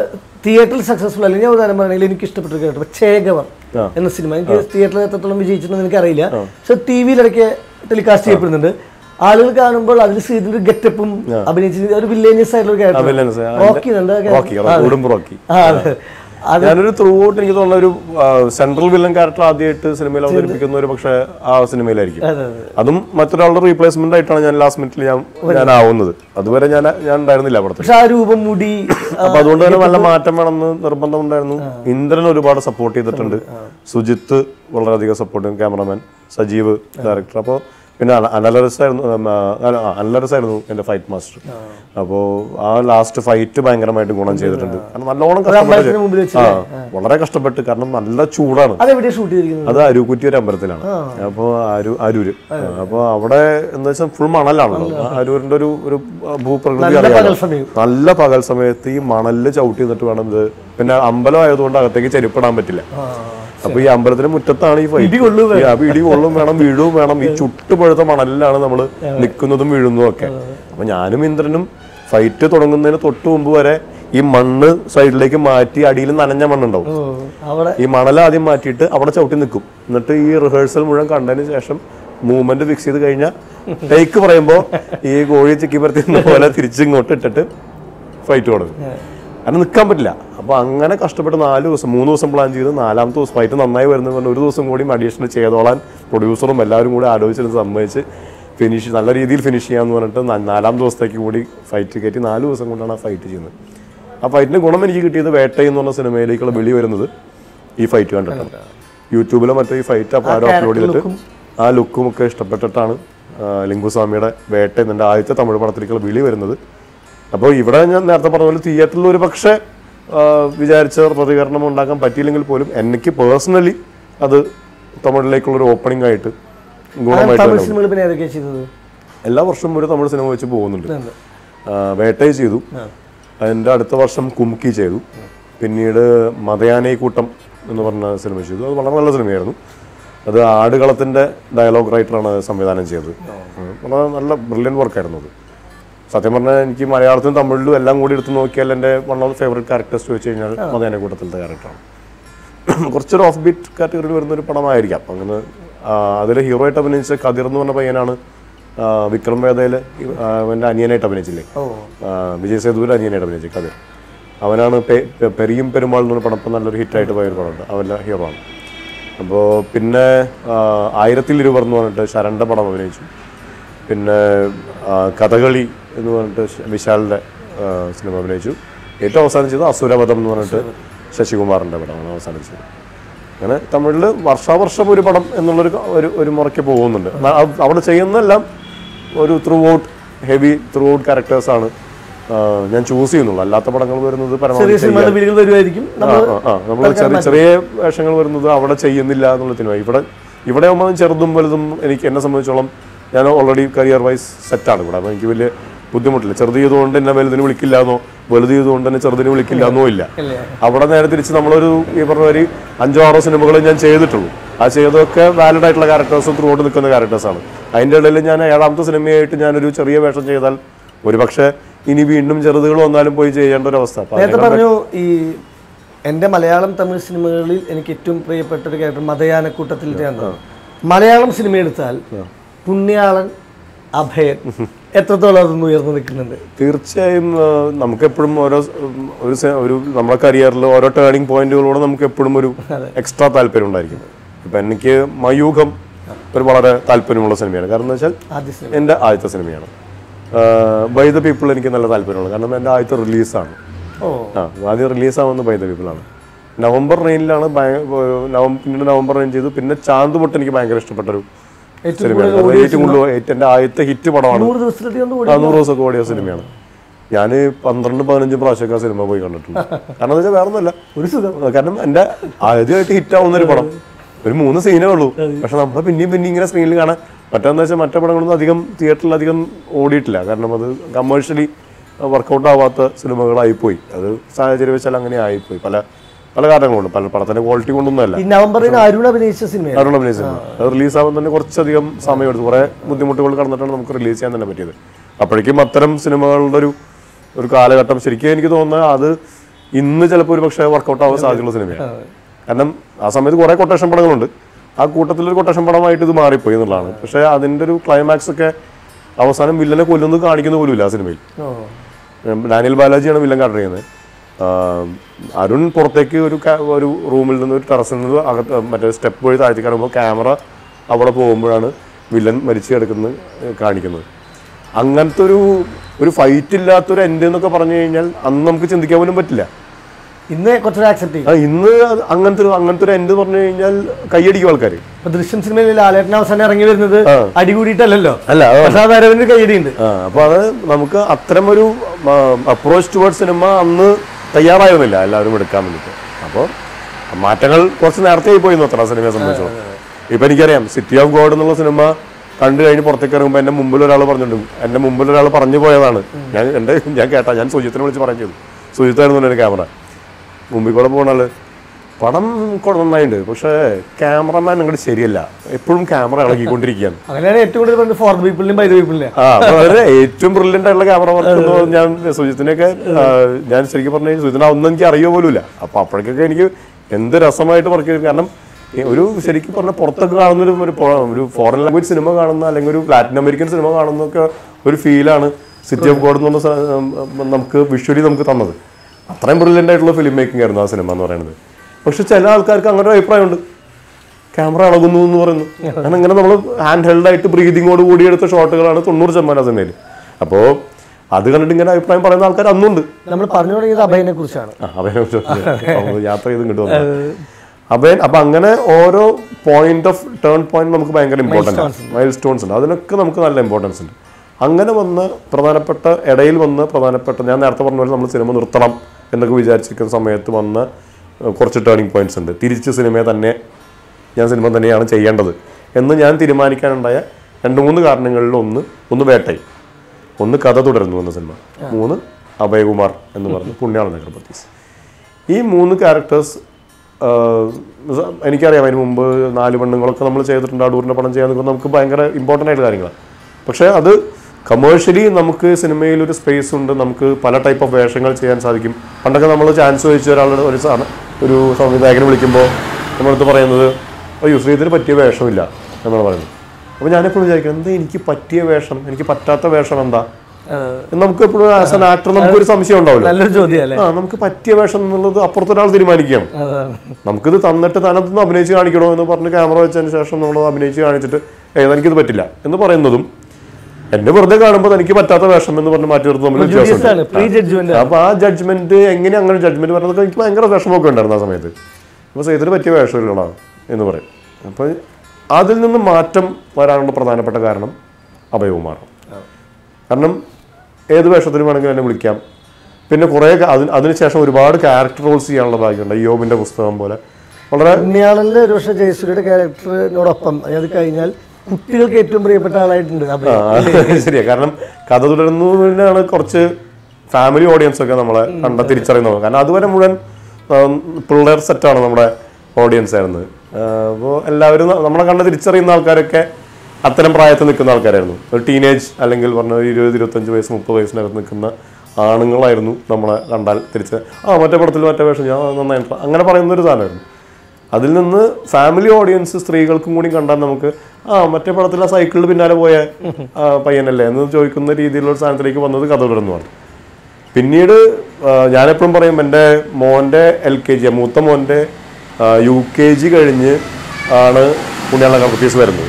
തിയേറ്ററിൽ സക്സസ്ഫുൾ അല്ലെങ്കിൽ ഞാൻ ഉദാഹരണം പറയുകയാണെങ്കിൽ എനിക്ക് ഇഷ്ടപ്പെട്ട ഒരു കേട്ടോ ചേകവർ എന്ന സിനിമ എനിക്ക് തിയേറ്ററിൽ എത്രത്തോളം വിജയിച്ചിട്ടുണ്ടെന്ന് എനിക്കറിയില്ല പക്ഷെ ടി വിയിലിടയ്ക്ക് ടെലികാസ്റ്റ് ചെയ്യപ്പെടുന്നുണ്ട് ആളുകൾ കാണുമ്പോൾ അതിൽ ശ്രീതിന്റെ ഗെറ്റപ്പും അഭിനയിച്ച ഒരു വില്ലേജസ് ആയിട്ടുള്ള villainous, ക്യാരക്ടർ ആ, റോക്കി ഉണ്ട് റോക്കി, ഉടുമ്പ് റോക്കി. ആ അതെ അത് ഞാനൊരു ത്രൂ ഔട്ട് എനിക്ക് തോന്നുന്ന ഒരു സെൻട്രൽ വില്ലൻ ക്യാരക്ടർ ആദ്യമായിട്ട് സിനിമയിൽ അവതരിപ്പിക്കുന്ന ഒരു പക്ഷേ ആ സിനിമയിലായിരിക്കും അതെ അതെ അതും മറ്റൊരാളുടെ റീപ്ലേസ്മെന്റ് ആയിട്ടാണ് ഞാൻ ലാസ്റ്റ് മിനിറ്റിൽ ഞാൻ ഞാൻ ആവുന്നത് അതുവരെ ഞാൻ ഞാൻ ഉണ്ടായിരുന്നില്ല അവിടുത്തെ പക്ഷെ ആ രൂപം മുടി അപ്പൊ അതുകൊണ്ട് തന്നെ നല്ല മാറ്റം വേണമെന്ന് നിർബന്ധം ഉണ്ടായിരുന്നു ഇന്ദ്രൻ ഒരുപാട് സപ്പോർട്ട് ചെയ്തിട്ടുണ്ട് സുജിത്ത് വളരെയധികം സപ്പോർട്ട് ക്യാമറമാൻ സജീവ് ഡയറക്ടർ അപ്പോൾ പിന്നെ അനലറിസ് ആയിരുന്നു അനലറിസ് ആയിരുന്നു എന്റെ ഫൈറ്റ് മാസ്റ്റർ അപ്പോൾ ആ ലാസ്റ്റ് ഫൈറ്റ് ഭയങ്കരമായിട്ട് ഗുണം ചെയ്തിട്ടുണ്ട് കാരണം നല്ലോണം കഷ്ടപ്പെട്ട് അമ്പലത്തിന് മുമ്പിൽ വെച്ച് ആ വളരെ കഷ്ടപ്പെട്ട് കാരണം നല്ല ചൂടാണ് അതെവിടെയാണ് ഷൂട്ട് ചെയ്തിരിക്കുന്നത് അത് അരുക്കുറ്റി ഒരു അമ്പലത്തിലാണ് അപ്പോൾ അരു അരൂര് അപ്പോൾ അവിടെ എന്താ വെച്ചാൽ ഫുൾ മണലാണല്ലോ അരൂരിന്റെ ഒരു ഒരു ഭൂപ്രകൃതി നല്ല അറിയാലോ പകൽ സമയം നല്ല പകൽ സമയത്ത് ഈ മണലിൽ ചവിട്ടി നിന്നിട്ട് വേണം ഇത് പിന്നെ അമ്പലം ആയതുകൊണ്ട് അകത്തേക്ക് ചെരുപ്പിടാൻ പറ്റില്ല അപ്പൊ ഈ അമ്പലത്തിന് മുറ്റത്താണ് ഈ ഫൈറ്റ് ഈ അപ്പൊ ഇടി കൊള്ളും വേണം വീഴും വേണം ഈ ചുട്ടുപഴുത്ത മണലിലാണ് നമ്മൾ നിൽക്കുന്നതും വീഴുന്നതും ഒക്കെ അപ്പൊ ഞാനും ഇന്ദ്രനും ഫൈറ്റ് തുടങ്ങുന്നതിന് തൊട്ട് മുമ്പ് വരെ ഈ മണ്ണ് സൈഡിലേക്ക് മാറ്റി അടിയിൽ നനഞ്ഞ മണ്ണുണ്ടാവും ഓ, അവിടെ ഈ മണൽ ആദ്യം മാറ്റിയിട്ട് അവിടെ ചവിട്ടി നിൽക്കും എന്നിട്ട് ഈ റിഹേഴ്സൽ മുഴുവൻ കണ്ടതിന് ശേഷം മൂവ്മെന്റ് ഫിക്സ് ചെയ്ത് കഴിഞ്ഞാൽ ടേക്ക് പറയുമ്പോൾ ഈ കോഴി ചിക്കി പരത്തി പോലെ തിരിച്ചിങ്ങോട്ട് ഇട്ടിട്ട് ഫൈറ്റ് തുടങ്ങും കാരണം നിൽക്കാൻ പറ്റില്ല അപ്പോൾ അങ്ങനെ കഷ്ടപ്പെട്ട് നാല് ദിവസം മൂന്ന് ദിവസം പ്ലാൻ ചെയ്ത് നാലാമത്തെ ദിവസം ഫൈറ്റ് നന്നായി വരുന്നത് പറഞ്ഞ് ഒരു ദിവസം കൂടി അഡീഷണൽ ചെയ്തോളാൻ പ്രൊഡ്യൂസറും എല്ലാവരും കൂടി ആലോചിച്ചിട്ട് സമ്മതിച്ച് ഫിനിഷ് നല്ല രീതിയിൽ ഫിനിഷ് ചെയ്യാന്ന് പറഞ്ഞിട്ട് ന- നാലാം ദിവസത്തേക്ക് കൂടി ഫൈറ്റ് കയറ്റി നാല് ദിവസം കൊണ്ടാണ് ആ ഫൈറ്റ് ചെയ്യുന്നത് ആ ഫൈറ്റിന്റെ ഗുണം എനിക്ക് കിട്ടിയത് വേട്ട എന്ന് പറഞ്ഞ സിനിമയിലേക്കുള്ള വിളി വരുന്നത് ഈ ഫൈറ്റ് കണ്ടിട്ടാണ് യൂട്യൂബിലോ മറ്റോ ഈ ഫൈറ്റ് അപ്പോൾ ആരോ അപ്ലോഡ് ചെയ്തിട്ട് ആ ലുക്കും ഒക്കെ ഇഷ്ടപ്പെട്ടിട്ടാണ് ആ, ലിംഗുസ്വാമിയുടെ വേട്ട എന്നെ ആദ്യത്തെ തമിഴ് പടത്തിലേക്കുള്ള വിളി വരുന്നത് അപ്പോൾ ഇവിടെ ഞാൻ നേരത്തെ പറഞ്ഞ പോലെ തിയേറ്ററിൽ ഒരു പക്ഷേ ആ, വിചാരിച്ച പ്രതികരണം ഉണ്ടാക്കാൻ പറ്റിയില്ലെങ്കിൽ പോലും എനിക്ക് പേഴ്സണലി അത് തമിഴിലേക്കുള്ള ഒരു ഓപ്പണിംഗ് ആയിട്ട് ഗുണമായിട്ട് തമിഴ് സിനിമകൾ പിന്നെ ഏതൊക്കെയാണ് ചെയ്തത് എല്ലാ വർഷവും ഒരു തമിഴ് സിനിമ വെച്ച് പോകുന്നുണ്ട് ആ, വേട്ടൈ ചെയ്തു അതിൻ്റെ അടുത്ത വർഷം കുംകി ചെയ്തു പിന്നീട് മതയാനൈ കൂട്ടം എന്ന് പറഞ്ഞ സിനിമ ചെയ്തു അത് വളരെ നല്ല സിനിമയായിരുന്നു അത് ആടുകളത്തിൻ്റെ ഡയലോഗ് റൈറ്ററാണ് സംവിധാനം ചെയ്തത് ഉം. വളരെ നല്ല ബ്രില്യൻ വർക്കായിരുന്നു അത് സത്യം പറഞ്ഞാൽ എനിക്ക് മലയാളത്തിലും തമിഴിലും എല്ലാം കൂടി എടുത്ത് നോക്കിയാൽ എൻ്റെ വൺ ഓഫ് ഫേവറേറ്റ് ക്യാരക്ടേഴ്സ് ചോദിച്ചു കഴിഞ്ഞാൽ മതയാന കൂട്ടത്തിലത്തെ ക്യാരക്ടറാണ് കുറച്ചൊരു ഓഫ് ബീറ്റ് കാറ്റഗറിയിൽ വരുന്ന ഒരു പടമായിരിക്കാം അങ്ങനെ അതിൽ ഹീറോ ആയിട്ട് അഭിനയിച്ച കതിർ എന്ന് പറഞ്ഞ പയ്യനാണ് ആ, വിക്രം വേദയിൽ അവൻ്റെ അനിയനായിട്ട് അഭിനയിച്ചില്ലേ ഓ ആ, വിജയ് സേതുവിൽ അനിയനായിട്ട് അഭിനയിച്ചു കതിർ അവനാണ് പെ- പെ- പെരിയും പെരുമാൾ എന്ന് പറഞ്ഞ പടം ഇപ്പം നല്ലൊരു ഹിറ്റായിട്ട് പോയ ഒരു പടമുണ്ട് അവൻ്റെ ഹീറോ ആണ് അപ്പോൾ പിന്നെ ആ, ആയിരത്തിൽ ഇരുവർ എന്ന് പറഞ്ഞിട്ട് ശരണ്ട പടം അഭിനയിച്ചു പിന്നെ ആ, കഥകളി എന്ന് പറഞ്ഞിട്ട് ശ- വിശാലിൻ്റെ ആ, സിനിമ അഭിനയിച്ചു ഏറ്റവും അവസാനിച്ചത് അസുരവധം എന്ന് പറഞ്ഞിട്ട് ശശികുമാറിൻ്റെ പടമാണ് അവസാനിച്ചത് അങ്ങനെ തമിഴിൽ വർഷാവർഷം ഒരു പടം എന്നുള്ളൊരു ക- ഒരു ഒരു മുറയ്ക്ക് പോകുന്നുണ്ട് ന- അവ- അവിടെ ചെയ്യുന്നതെല്ലാം ഒരു throughout heavy throughout ക്യാരക്ടേഴ്സാണ് ഞാൻ ചൂസ് ചെയ്യുന്നുള്ളൂ അല്ലാത്ത പടങ്ങൾ വരുന്നത് പരമാവധി ചെറിയ സിനിമകളുടെ വീടുകൾ വരുമായിരിക്കും നമ്മൾ നമ്മൾ ചെറിയ ചെറിയ വേഷങ്ങൾ വരുന്നത് അവിടെ ചെയ്യുന്നില്ല എന്നുള്ള സിനിമ ഇവിടെ ഇവിടെ ആകുമ്പോൾ ചെറുതും വലുതും എനിക്ക് എന്നെ സംബന്ധിച്ചോളം ഞാൻ ഓൾറെഡി കരിയർ വൈസ് സെറ്റാണ് ഇവിടെ അപ്പോൾ എനിക്ക് വലിയ ബുദ്ധിമുട്ടില്ല ചെറുത് ചെയ്തുകൊണ്ട് എന്നെ വലുതിന് വിളിക്കില്ല എന്നോ വലുത് ചെയ്തുകൊണ്ട് തന്നെ ചെറുതിന് വിളിക്കില്ല എന്നോ ഇല്ല ഇല്ല. അവിടെ നേരെ തിരിച്ച് നമ്മളൊരു ഈ പറഞ്ഞ ഒരു അഞ്ചോ ആറോ സിനിമകൾ ഞാൻ ചെയ്തിട്ടുള്ളൂ ആ ചെയ്തതൊക്കെ വാലിഡ് ആയിട്ടുള്ള ക്യാരക്ടേഴ്സും ത്രൂ ഔട്ട് നിൽക്കുന്ന ക്യാരക്ടേഴ്സാണ് അതിൻ്റെ ഇടയിൽ ഞാൻ ഏഴാമത്തെ സിനിമയായിട്ട് ഞാനൊരു ചെറിയ വേഷം ചെയ്താൽ ഒരുപക്ഷെ ഇനി വീണ്ടും ചെറുതുകൾ വന്നാലും പോയി ചെയ്യേണ്ട ഒരു അവസ്ഥ അപ്പൊ നേരത്തെ പറഞ്ഞു ഈ എൻ്റെ മലയാളം തമിഴ് സിനിമകളിൽ എനിക്ക് ഏറ്റവും പ്രിയപ്പെട്ട ഒരു ക്യാരക്ടർ മതയാനക്കൂട്ടത്തിലാണ് മലയാളം സിനിമ എടുത്താൽ പുണ്യാളൻ അഭയൻ എത്രത്തോളം അതൊന്ന് ഉയർന്നു നിൽക്കുന്നുണ്ട് തീർച്ചയായും ആ, നമുക്കെപ്പോഴും ഓരോ സ്- ഉം, ഒരു സെ- ഒരു നമ്മുടെ കരിയറിൽ ഓരോ ടേണിംഗ് പോയിന്റുകളോട് നമുക്ക് എപ്പോഴും ഒരു എക്സ്ട്രാ താല്പര്യം ഉണ്ടായിരിക്കും ഇപ്പം എനിക്ക് മയൂഖം ഒരു വളരെ താല്പര്യമുള്ള സിനിമയാണ് കാരണം എന്താ വെച്ചാൽ ആദ്യ സിനിമ എൻ്റെ ആദ്യത്തെ സിനിമയാണ് ബൈ ദ പീപ്പിൾ എനിക്ക് നല്ല താല്പര്യമുള്ളത് കാരണം എൻ്റെ ആദ്യത്തെ റിലീസാണ് ഓ ആ ആദ്യം റിലീസാവുന്ന ബൈ ദ പീപ്പിളാണ് നവംബർ റെയിനിലാണ് നവംബർ പിന്നീട് നവംബർ റെയിൻ ചെയ്തു പിന്നെ ചാന്ത് പൊട്ട് എനിക്ക് ഭയങ്കര ഇഷ്ടപ്പെട്ടൊരു ഏറ്റവും സിനിമയാണ് അത് ഏറ്റവും കൂടുതൽ ഏറ്റവും എൻ്റെ ആദ്യത്തെ ഹിറ്റ് പടമാണ് നൂറ് ദിവസത്തിലധികം ഒന്ന് ഓടി ആ നൂറ് ദിവസമൊക്കെ ഓടിയ സിനിമയാണ് ഞാൻ പന്ത്രണ്ട് പതിനഞ്ച് പ്രാവശ്യമൊക്കെ ആ സിനിമ പോയി കണ്ടിട്ടുണ്ട് കാരണം എന്താ വെച്ചാൽ വേറെ ഒന്നുമല്ല ഒരു സുഖം കാരണം എൻ്റെ ആദ്യമായിട്ട് ഹിറ്റ് ആവുന്ന ഒരു പടം ഒരു മൂന്ന് സീനേ ഉള്ളൂ പക്ഷെ നമ്മൾ പിന്നെയും പിന്നെയും ഇങ്ങനെ സ്ക്രീനിൽ കാണാൻ മറ്റേന്ന് വെച്ചാൽ മറ്റേ പടങ്ങളൊന്നും അധികം തിയേറ്ററിൽ അധികം ഓടിയിട്ടില്ല കാരണം അത് കമേഴ്ഷ്യലി വർക്കൗട്ട് ആവാത്ത സിനിമകളായിപ്പോയി അത് സാഹചര്യം വെച്ചാൽ അങ്ങനെ ആയിപ്പോയി പല പല കാരണങ്ങളുണ്ട് പല പടത്തിന്റെ ക്വാളിറ്റി കൊണ്ടൊന്നുമല്ല ഈ നവംബറിൽ അരുൺ അഭിനയിച്ച സിനിമയാണ് അരുൺ അഭിനയിച്ച സിനിമ അത് റിലീസ് ആവാൻ തന്നെ കുറച്ചധികം സമയമെടുത്തു കുറെ ബുദ്ധിമുട്ടുകൾ കടന്നിട്ടാണ് നമുക്ക് റിലീസ് ചെയ്യാൻ തന്നെ പറ്റിയത് അപ്പോഴേക്കും അത്തരം സിനിമകളുടെ ഒരു ഒരു കാലഘട്ടം ശരിക്കും എനിക്ക് തോന്നുന്നത് അത് ഇന്ന് ചിലപ്പോൾ ഒരു പക്ഷേ വർക്കൗട്ട് ആവാൻ സാധ്യതയുള്ള സിനിമയാണ് കാരണം ആ സമയത്ത് കുറേ കൊട്ടേഷൻ പടങ്ങളുണ്ട് ആ കൂട്ടത്തിലൊരു കൊട്ടേഷൻ പടമായിട്ട് ഇത് മാറിപ്പോയി എന്നുള്ളതാണ് പക്ഷേ അതിൻ്റെ ഒരു ക്ലൈമാക്സ് ഒക്കെ അവസാനം വില്ലനെ കൊല്ലുന്നത് കാണിക്കുന്ന പോലും ഇല്ല ആ സിനിമയിൽ ഓ ഉം, ഡാനിയൽ ബാലാജിയാണ് വില്ലൻ കാട്ടർ ചെയ്യുന്നത് ആം, അരുൺ പുറത്തേക്ക് ഒരു ca- ഒരു റൂമിൽ നിന്ന് ഒരു ടെറസിൽ നിന്ന് അകത്ത് മറ്റേ സ്റ്റെപ്പ് വഴി താഴ്ത്തി കാണുമ്പോൾ ക്യാമറ അവിടെ പോകുമ്പോഴാണ് വില്ലൻ മരിച്ചു കിടക്കുന്നത് കാണിക്കുന്നത് അങ്ങനത്തെ ഒരു ഒരു ഫൈറ്റ് ഇല്ലാത്തൊരു എൻഡ് എന്നൊക്കെ പറഞ്ഞു കഴിഞ്ഞാൽ അന്ന് നമുക്ക് ചിന്തിക്കാൻ പോലും പറ്റില്ല ഇന്ന് കുറച്ചുകൂടെ ആക്സെപ്റ്റ് ചെയ്യും ആ, ഇന്ന് അത് അങ്ങനത്തെ ഒരു അങ്ങനത്തെ ഒരു എൻഡ് പറഞ്ഞു കഴിഞ്ഞാൽ കൈയടിക്കും ആൾക്കാർ ഇപ്പൊ ദൃശ്യം സിനിമയിൽ ലാലേട്ടൻ അവസാനം ഇറങ്ങി വരുന്നത് അടികൂടിയിട്ടല്ലോ അല്ല അത് പക്ഷെ ആ വരവിന് കൈയടിയുണ്ട് ആ അപ്പൊ അത് നമുക്ക് അത്തരം ഒരു അപ്രോച്ച് ടുവേർഡ് സിനിമ അന്ന് തയ്യാറായിരുന്നില്ല എല്ലാവരും എടുക്കാൻ വേണ്ടിയിട്ട് അപ്പോൾ മാറ്റങ്ങൾ കുറച്ച് നേരത്തെ ആയി പോയിരുന്നു അത്ര സിനിമയെ സംബന്ധിച്ചോളം ഇപ്പൊ എനിക്കറിയാം സിറ്റി ഓഫ് ഗോഡ് എന്നുള്ള സിനിമ കണ്ടു കഴിഞ്ഞ് പുറത്തേക്ക് ഇറങ്ങുമ്പോൾ എന്റെ മുമ്പിൽ ഒരാൾ പറഞ്ഞിട്ടുണ്ട് എന്റെ മുമ്പിൽ ഒരാൾ പറഞ്ഞു പോയതാണ് ഞാൻ എന്റെ ഞാൻ കേട്ടാ ഞാൻ സുജിത്തിനെ വിളിച്ച് പറഞ്ഞു ചെയ്തു സുജിത്തായിരുന്നു എൻ്റെ ക്യാമറ മുമ്പിൽ കൂടെ പോകുന്ന ആള് പടം കൊ- നന്നായിട്ടുണ്ട് പക്ഷേ ക്യാമറമാൻ അങ്ങോട്ട് ശരിയല്ല എപ്പോഴും ക്യാമറ ഇളകിക്കൊണ്ടിരിക്കുകയാണ് അങ്ങനെയാണ് ഏറ്റവും കൂടുതൽ പറഞ്ഞത് ഫോർ പീപ്പിളിനും ബൈ പീപ്പിളിനെ ആ അപ്പൊ വളരെ ഏറ്റവും ബ്രില്യൻ്റ് ആയിട്ടുള്ള ക്യാമറ വർക്ക് എന്ന് പറഞ്ഞാൽ ഞാൻ സുജിത്തിനെയൊക്കെ ആ, ഞാൻ ശരിക്കും പറഞ്ഞു കഴിഞ്ഞാൽ സുജിത്തിനെ ഒന്നും എനിക്ക് അറിയോ പോലുമില്ല അപ്പൊ അപ്പോഴേക്കൊക്കെ എനിക്ക് എന്ത് രസമായിട്ട് വർക്ക് ചെയ്തു കാരണം ഈ ഒരു ശരിക്കും പറഞ്ഞ പുറത്തൊക്കെ കാണുന്ന ഒരു- ഒരു പൊ- ഒരു ഫോറിൻ ലാംഗ്വേജ് സിനിമ കാണുന്ന അല്ലെങ്കിൽ ഒരു ലാറ്റിൻ അമേരിക്കൻ സിനിമ കാണുന്നൊക്കെ ഒരു ഫീലാണ് സിറ്റി ഓഫ് ഗോഡ് എന്നുള്ള സ- ഉം, നമുക്ക് വിഷ്വലി നമുക്ക് തന്നത് അത്രയും ബ്രില്യൻ്റ് ആയിട്ടുള്ള ഫിലിം മേക്കിംഗ് ആയിരുന്നു ആ സിനിമ എന്ന് പറയുന്നത് പക്ഷെ ചില ആൾക്കാർക്ക് അങ്ങനെ ഒരു അഭിപ്രായമുണ്ട് ക്യാമറ ഇളകുന്നു എന്ന് പറയുന്നു കാരണം ഇങ്ങനെ നമ്മൾ ഹാൻഡ് ഹെൽഡ് ആയിട്ട് ബ്രീതിങ്ങോട് കൂടി എടുത്ത ഷോട്ടുകളാണ് തൊണ്ണൂറ് ശതമാനം സിനിമയിൽ അപ്പോൾ അത് കണ്ടിട്ട് ഇങ്ങനെ അഭിപ്രായം പറയുന്ന ആൾക്കാർ അന്നുണ്ട് നമ്മൾ പറഞ്ഞു തുടങ്ങിയത് അഭയനെ കുറിച്ചാണ് ആ, അഭയനെ കുറിച്ച് പറഞ്ഞു. അവൻ യാത്ര ചെയ്ത് ഇങ്ങോട്ട് വന്നു അഭയൻ അപ്പൊ അങ്ങനെ ഓരോ പോയിന്റ് ഓഫ് ടേൺ പോയിന്റ് നമുക്ക് ഭയങ്കര ഇമ്പോർട്ടൻ്റ് മൈൽ സ്റ്റോൺസ് ഉണ്ട് അതിനൊക്കെ നമുക്ക് നല്ല ഇമ്പോർട്ടൻസ് ഉണ്ട് അങ്ങനെ വന്ന് പ്രധാനപ്പെട്ട ഇടയിൽ വന്ന് പ്രധാനപ്പെട്ട ഞാൻ നേരത്തെ പറഞ്ഞ പോലെ നമ്മൾ സിനിമ നിർത്തണം എന്നൊക്കെ വിചാരിച്ചിരിക്കുന്ന സമയത്ത് വന്ന ഏഹ്, കുറച്ച് ടേണിംഗ് പോയിന്റ്സ് ഉണ്ട് തിരിച്ച് സിനിമയെ തന്നെ ഞാൻ സിനിമ തന്നെയാണ് ചെയ്യേണ്ടത് എന്ന് ഞാൻ തീരുമാനിക്കാനുണ്ടായ രണ്ട് മൂന്ന് കാരണങ്ങളിൽ ഒന്ന് ഒന്ന് വേട്ടൈ ഒന്ന് കഥ തുടരുന്നു എന്ന സിനിമ മൂന്ന് അഭയകുമാർ എന്ന് പറഞ്ഞ പുണ്യാള നഗർപത്തീസ് ഈ മൂന്ന് ക്യാരക്ടേഴ്സ് എനിക്കറിയാം അതിന് മുമ്പ് നാല് പെണ്ണുങ്ങളൊക്കെ നമ്മൾ ചെയ്തിട്ടുണ്ട് അടൂരിൻ്റെ പടം ചെയ്യാൻ നിൽക്കുന്നത് നമുക്ക് ഭയങ്കര ഇമ്പോർട്ടൻ്റ് ആയിട്ട് കാര്യങ്ങളാണ് പക്ഷേ അത് കമേഴ്ഷ്യലി നമുക്ക് സിനിമയിൽ ഒരു സ്പേസ് ഉണ്ട് നമുക്ക് പല ടൈപ്പ് ഓഫ് വേഷങ്ങൾ ചെയ്യാൻ സാധിക്കും പണ്ടൊക്കെ നമ്മൾ ചാൻസ് ചോദിച്ച ഒരാളുടെ ഒരു സാധനം ഒരു സംവിധായകനെ വിളിക്കുമ്പോൾ നമ്മളടുത്ത് പറയുന്നത് അയ്യോ ശ്രീധന് പറ്റിയ വേഷമില്ല എന്നാണ് പറയുന്നത് അപ്പോൾ ഞാനെപ്പോഴും വിചാരിക്കും എന്താ എനിക്ക് പറ്റിയ വേഷം എനിക്ക് പറ്റാത്ത വേഷം എന്താ എന്ന് നമുക്ക് എപ്പോഴും ആസ് ആൻ ആക്ടർ നമുക്കൊരു സംശയം ഉണ്ടാവില്ല നല്ലൊരു ചോദ്യം അല്ലേ ആ നമുക്ക് പറ്റിയ വേഷം എന്നുള്ളത് അപ്പുറത്തൊരാൾ തീരുമാനിക്കുകയാണ് അതാണ് നമുക്കിത് തന്നിട്ട് താനത്തൊന്ന് അഭിനയിച്ച് കാണിക്കണോ എന്ന് പറഞ്ഞ് ക്യാമറ വെച്ചതിന് ശേഷം നമ്മൾ അഭിനയിച്ച് കാണിച്ചിട്ട് ഏത് എനിക്കിത് പറ്റില്ല എന്ന് പറയുന്നതും എന്നെ വെറുതെ കാണുമ്പോൾ എനിക്ക് പറ്റാത്ത വേഷം എന്ന് പറഞ്ഞ് മാറ്റി നിർത്തുന്ന തമ്മിൽ വ്യത്യാസമുണ്ട് ആണ് പ്രീ ജഡ്ജ്മെന്റ് അപ്പൊ ആ ജഡ്ജ്മെന്റ് എങ്ങനെ അങ്ങനെ ജഡ്ജ്മെന്റ് പറയുന്നത് എനിക്ക് ഭയങ്കര വിഷമമൊക്കെ ഉണ്ടായിരുന്നു ആ സമയത്ത് അപ്പൊ സേതിന് പറ്റിയ വേഷമില്ലടാ എന്ന് പറയും അപ്പൊ അതിൽ നിന്ന് മാറ്റം വരാനുള്ള പ്രധാനപ്പെട്ട കാരണം അഭയകുമാറാണ് കാരണം ഏത് വേഷത്തിനും വേണമെങ്കിലും എന്നെ വിളിക്കാം പിന്നെ കുറേ ക- അതിന് അതിനുശേഷം ഒരുപാട് ക്യാരക്ടർ റോൾസ് ചെയ്യാനുള്ള ഭാഗ്യമുണ്ട് യോബിന്റെ പുസ്തകം പോലെ വളരെ ഉണ്ണിയാളന്റെ ഒരു പക്ഷേ ജയസൂര്യയുടെ ക്യാരക്ടറിനോടൊപ്പം അത് കഴിഞ്ഞാൽ കുട്ടികൾക്ക് ഏറ്റവും പ്രിയപ്പെട്ട ആളായിട്ടുണ്ട് അഭയ്. ആ, ശരിയാ കാരണം കഥ തുടരുന്നതിനാണ് കുറച്ച് ഫാമിലി ഓഡിയൻസ് ഒക്കെ നമ്മളെ കണ്ട തിരിച്ചറിയുന്നത് കാരണം അതുവരെ മുഴുവൻ ഉം, പിള്ളേർ സെറ്റാണ് നമ്മുടെ ഓഡിയൻസ് ആയിരുന്നത് അപ്പോൾ എല്ലാവരും ന- നമ്മളെ കണ്ട് തിരിച്ചറിയുന്ന ആൾക്കാരൊക്കെ അത്തരം പ്രായത്തിൽ നിൽക്കുന്ന ആൾക്കാരായിരുന്നു ഒരു ടീനേജ് അല്ലെങ്കിൽ പറഞ്ഞ ഒരു ഇരുപത് ഇരുപത്തഞ്ച് വയസ്സ് മുപ്പത് വയസ്സിനകത്ത് നിൽക്കുന്ന ആണുങ്ങളായിരുന്നു നമ്മളെ കണ്ടാൽ തിരിച്ച് ആ മറ്റേ പടത്തിൽ മറ്റേ വേഷം ഞാൻ നന്നായിട്ട് അങ്ങനെ പറയുന്ന ഒരു സാധനമായിരുന്നു അതിൽ നിന്ന് ഫാമിലി ഓഡിയൻസ് സ്ത്രീകൾക്കും കൂടി കണ്ടാൽ നമുക്ക് ആ മറ്റേ പടത്തിൽ ആ സൈക്കിളിൽ പിന്നാലെ പോയ ആ, പയ്യനല്ലേ എന്ന് ചോദിക്കുന്ന രീതിയിലുള്ള ഒരു സാധനത്തിലേക്ക് വന്നത് കഥ തുടർന്നുമാണ് പിന്നീട് ആ, ഞാനെപ്പോഴും പറയും എൻ്റെ മോൻ്റെ എൽ കെ ജി മൂത്ത മോൻ്റെ യു കെ ജി കഴിഞ്ഞ് ആണ് പുണ്യാള കമ്പറ്റീസ് വരുന്നത്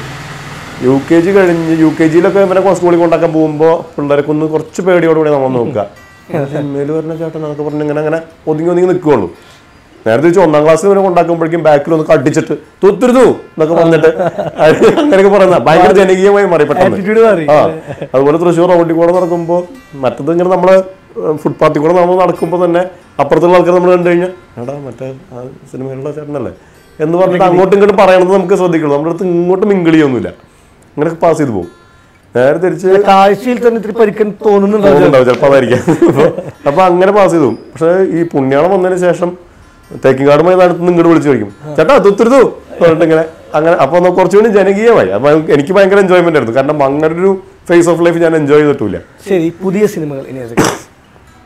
യു കെ ജി കഴിഞ്ഞ് യു കെ ജിയിലൊക്കെ ഇവനെ സ്കൂളിൽ കൊണ്ടാക്കാൻ പോകുമ്പോൾ പിള്ളേരൊക്കെ ഒന്ന് കുറച്ച് പേടിയോടുകൂടി നമ്മൾ നോക്കുക സിനിമയിൽ വരുന്ന ചേട്ടൻ എന്നൊക്കെ പറഞ്ഞ് ഇങ്ങനെ അങ്ങനെ ഒതുങ്ങി ഒതുങ്ങി നിൽക്കുകയുള്ളൂ നേരത്തെ വെച്ച് ഒന്നാം ക്ലാസ്സിൽ ഇവനെ കൊണ്ടാക്കുമ്പോഴേക്കും ബാക്കിൽ ഒന്ന് കടിച്ചിട്ട് തുത്തിരുന്നു എന്നൊക്കെ പറഞ്ഞിട്ട് അങ്ങനെയൊക്കെ പറയുന്ന ഭയങ്കര ജനകീയമായി മാറി പെട്ടെന്ന് ആറ്റിറ്റ്യൂഡ് മാറി ആ അതുപോലെ തൃശ്ശൂർ റോഡിൽ കൂടെ നടക്കുമ്പോൾ മറ്റത് ഇങ്ങനെ നമ്മള് ഫുട്പാത്തിൽ കൂടെ നമ്മൾ നടക്കുമ്പോൾ തന്നെ അപ്പുറത്തുള്ള ആൾക്കാർ നമ്മൾ കണ്ടു കഴിഞ്ഞാൽ എടാ മറ്റേ ആ സിനിമയിലുള്ള ചേട്ടനല്ലേ എന്ന് പറഞ്ഞിട്ട് അങ്ങോട്ടും ഇങ്ങോട്ടും പറയണത് നമുക്ക് ശ്രദ്ധിക്കുള്ളൂ നമ്മുടെ അടുത്ത് ഇങ്ങോട്ട് മിങ്കിളിയൊന്നുമില്ല ഇങ്ങനെ പാസ് ചെയ്ത് പോകും നേരെ തിരിച്ച് കാഴ്ചയിൽ തന്നെ ഇത്തിരി പരിക്കൻ തോന്നുന്നുണ്ടോ തോന്നുന്നുണ്ടാവും ചിലപ്പോൾ അതായിരിക്കാം അപ്പൊ- അപ്പൊ അങ്ങനെ പാസ് ചെയ്തു പക്ഷെ ഈ പുണ്യാളം വന്നതിന് ശേഷം തേക്കിങ്കാട് മൈതാനത്ത് നിന്ന് ഇങ്ങോട്ട് വിളിച്ചു ചോദിക്കും ചേട്ടാ തുത്തിരുതു പറഞ്ഞിട്ട് ഇങ്ങനെ അങ്ങനെ അപ്പൊ ഒന്ന് കുറച്ചുകൂടി ജനകീയമായി അപ്പൊ എനിക്ക് ഭയങ്കര എൻജോയ്മെന്റ് ആയിരുന്നു കാരണം അങ്ങനെ ഒരു ഫേസ് ഓഫ് ലൈഫ് ഞാൻ എൻജോയ് ചെയ്തിട്ടില്ല ശരി പുതിയ സിനിമകൾ ഇനി ഏതൊക്കെ?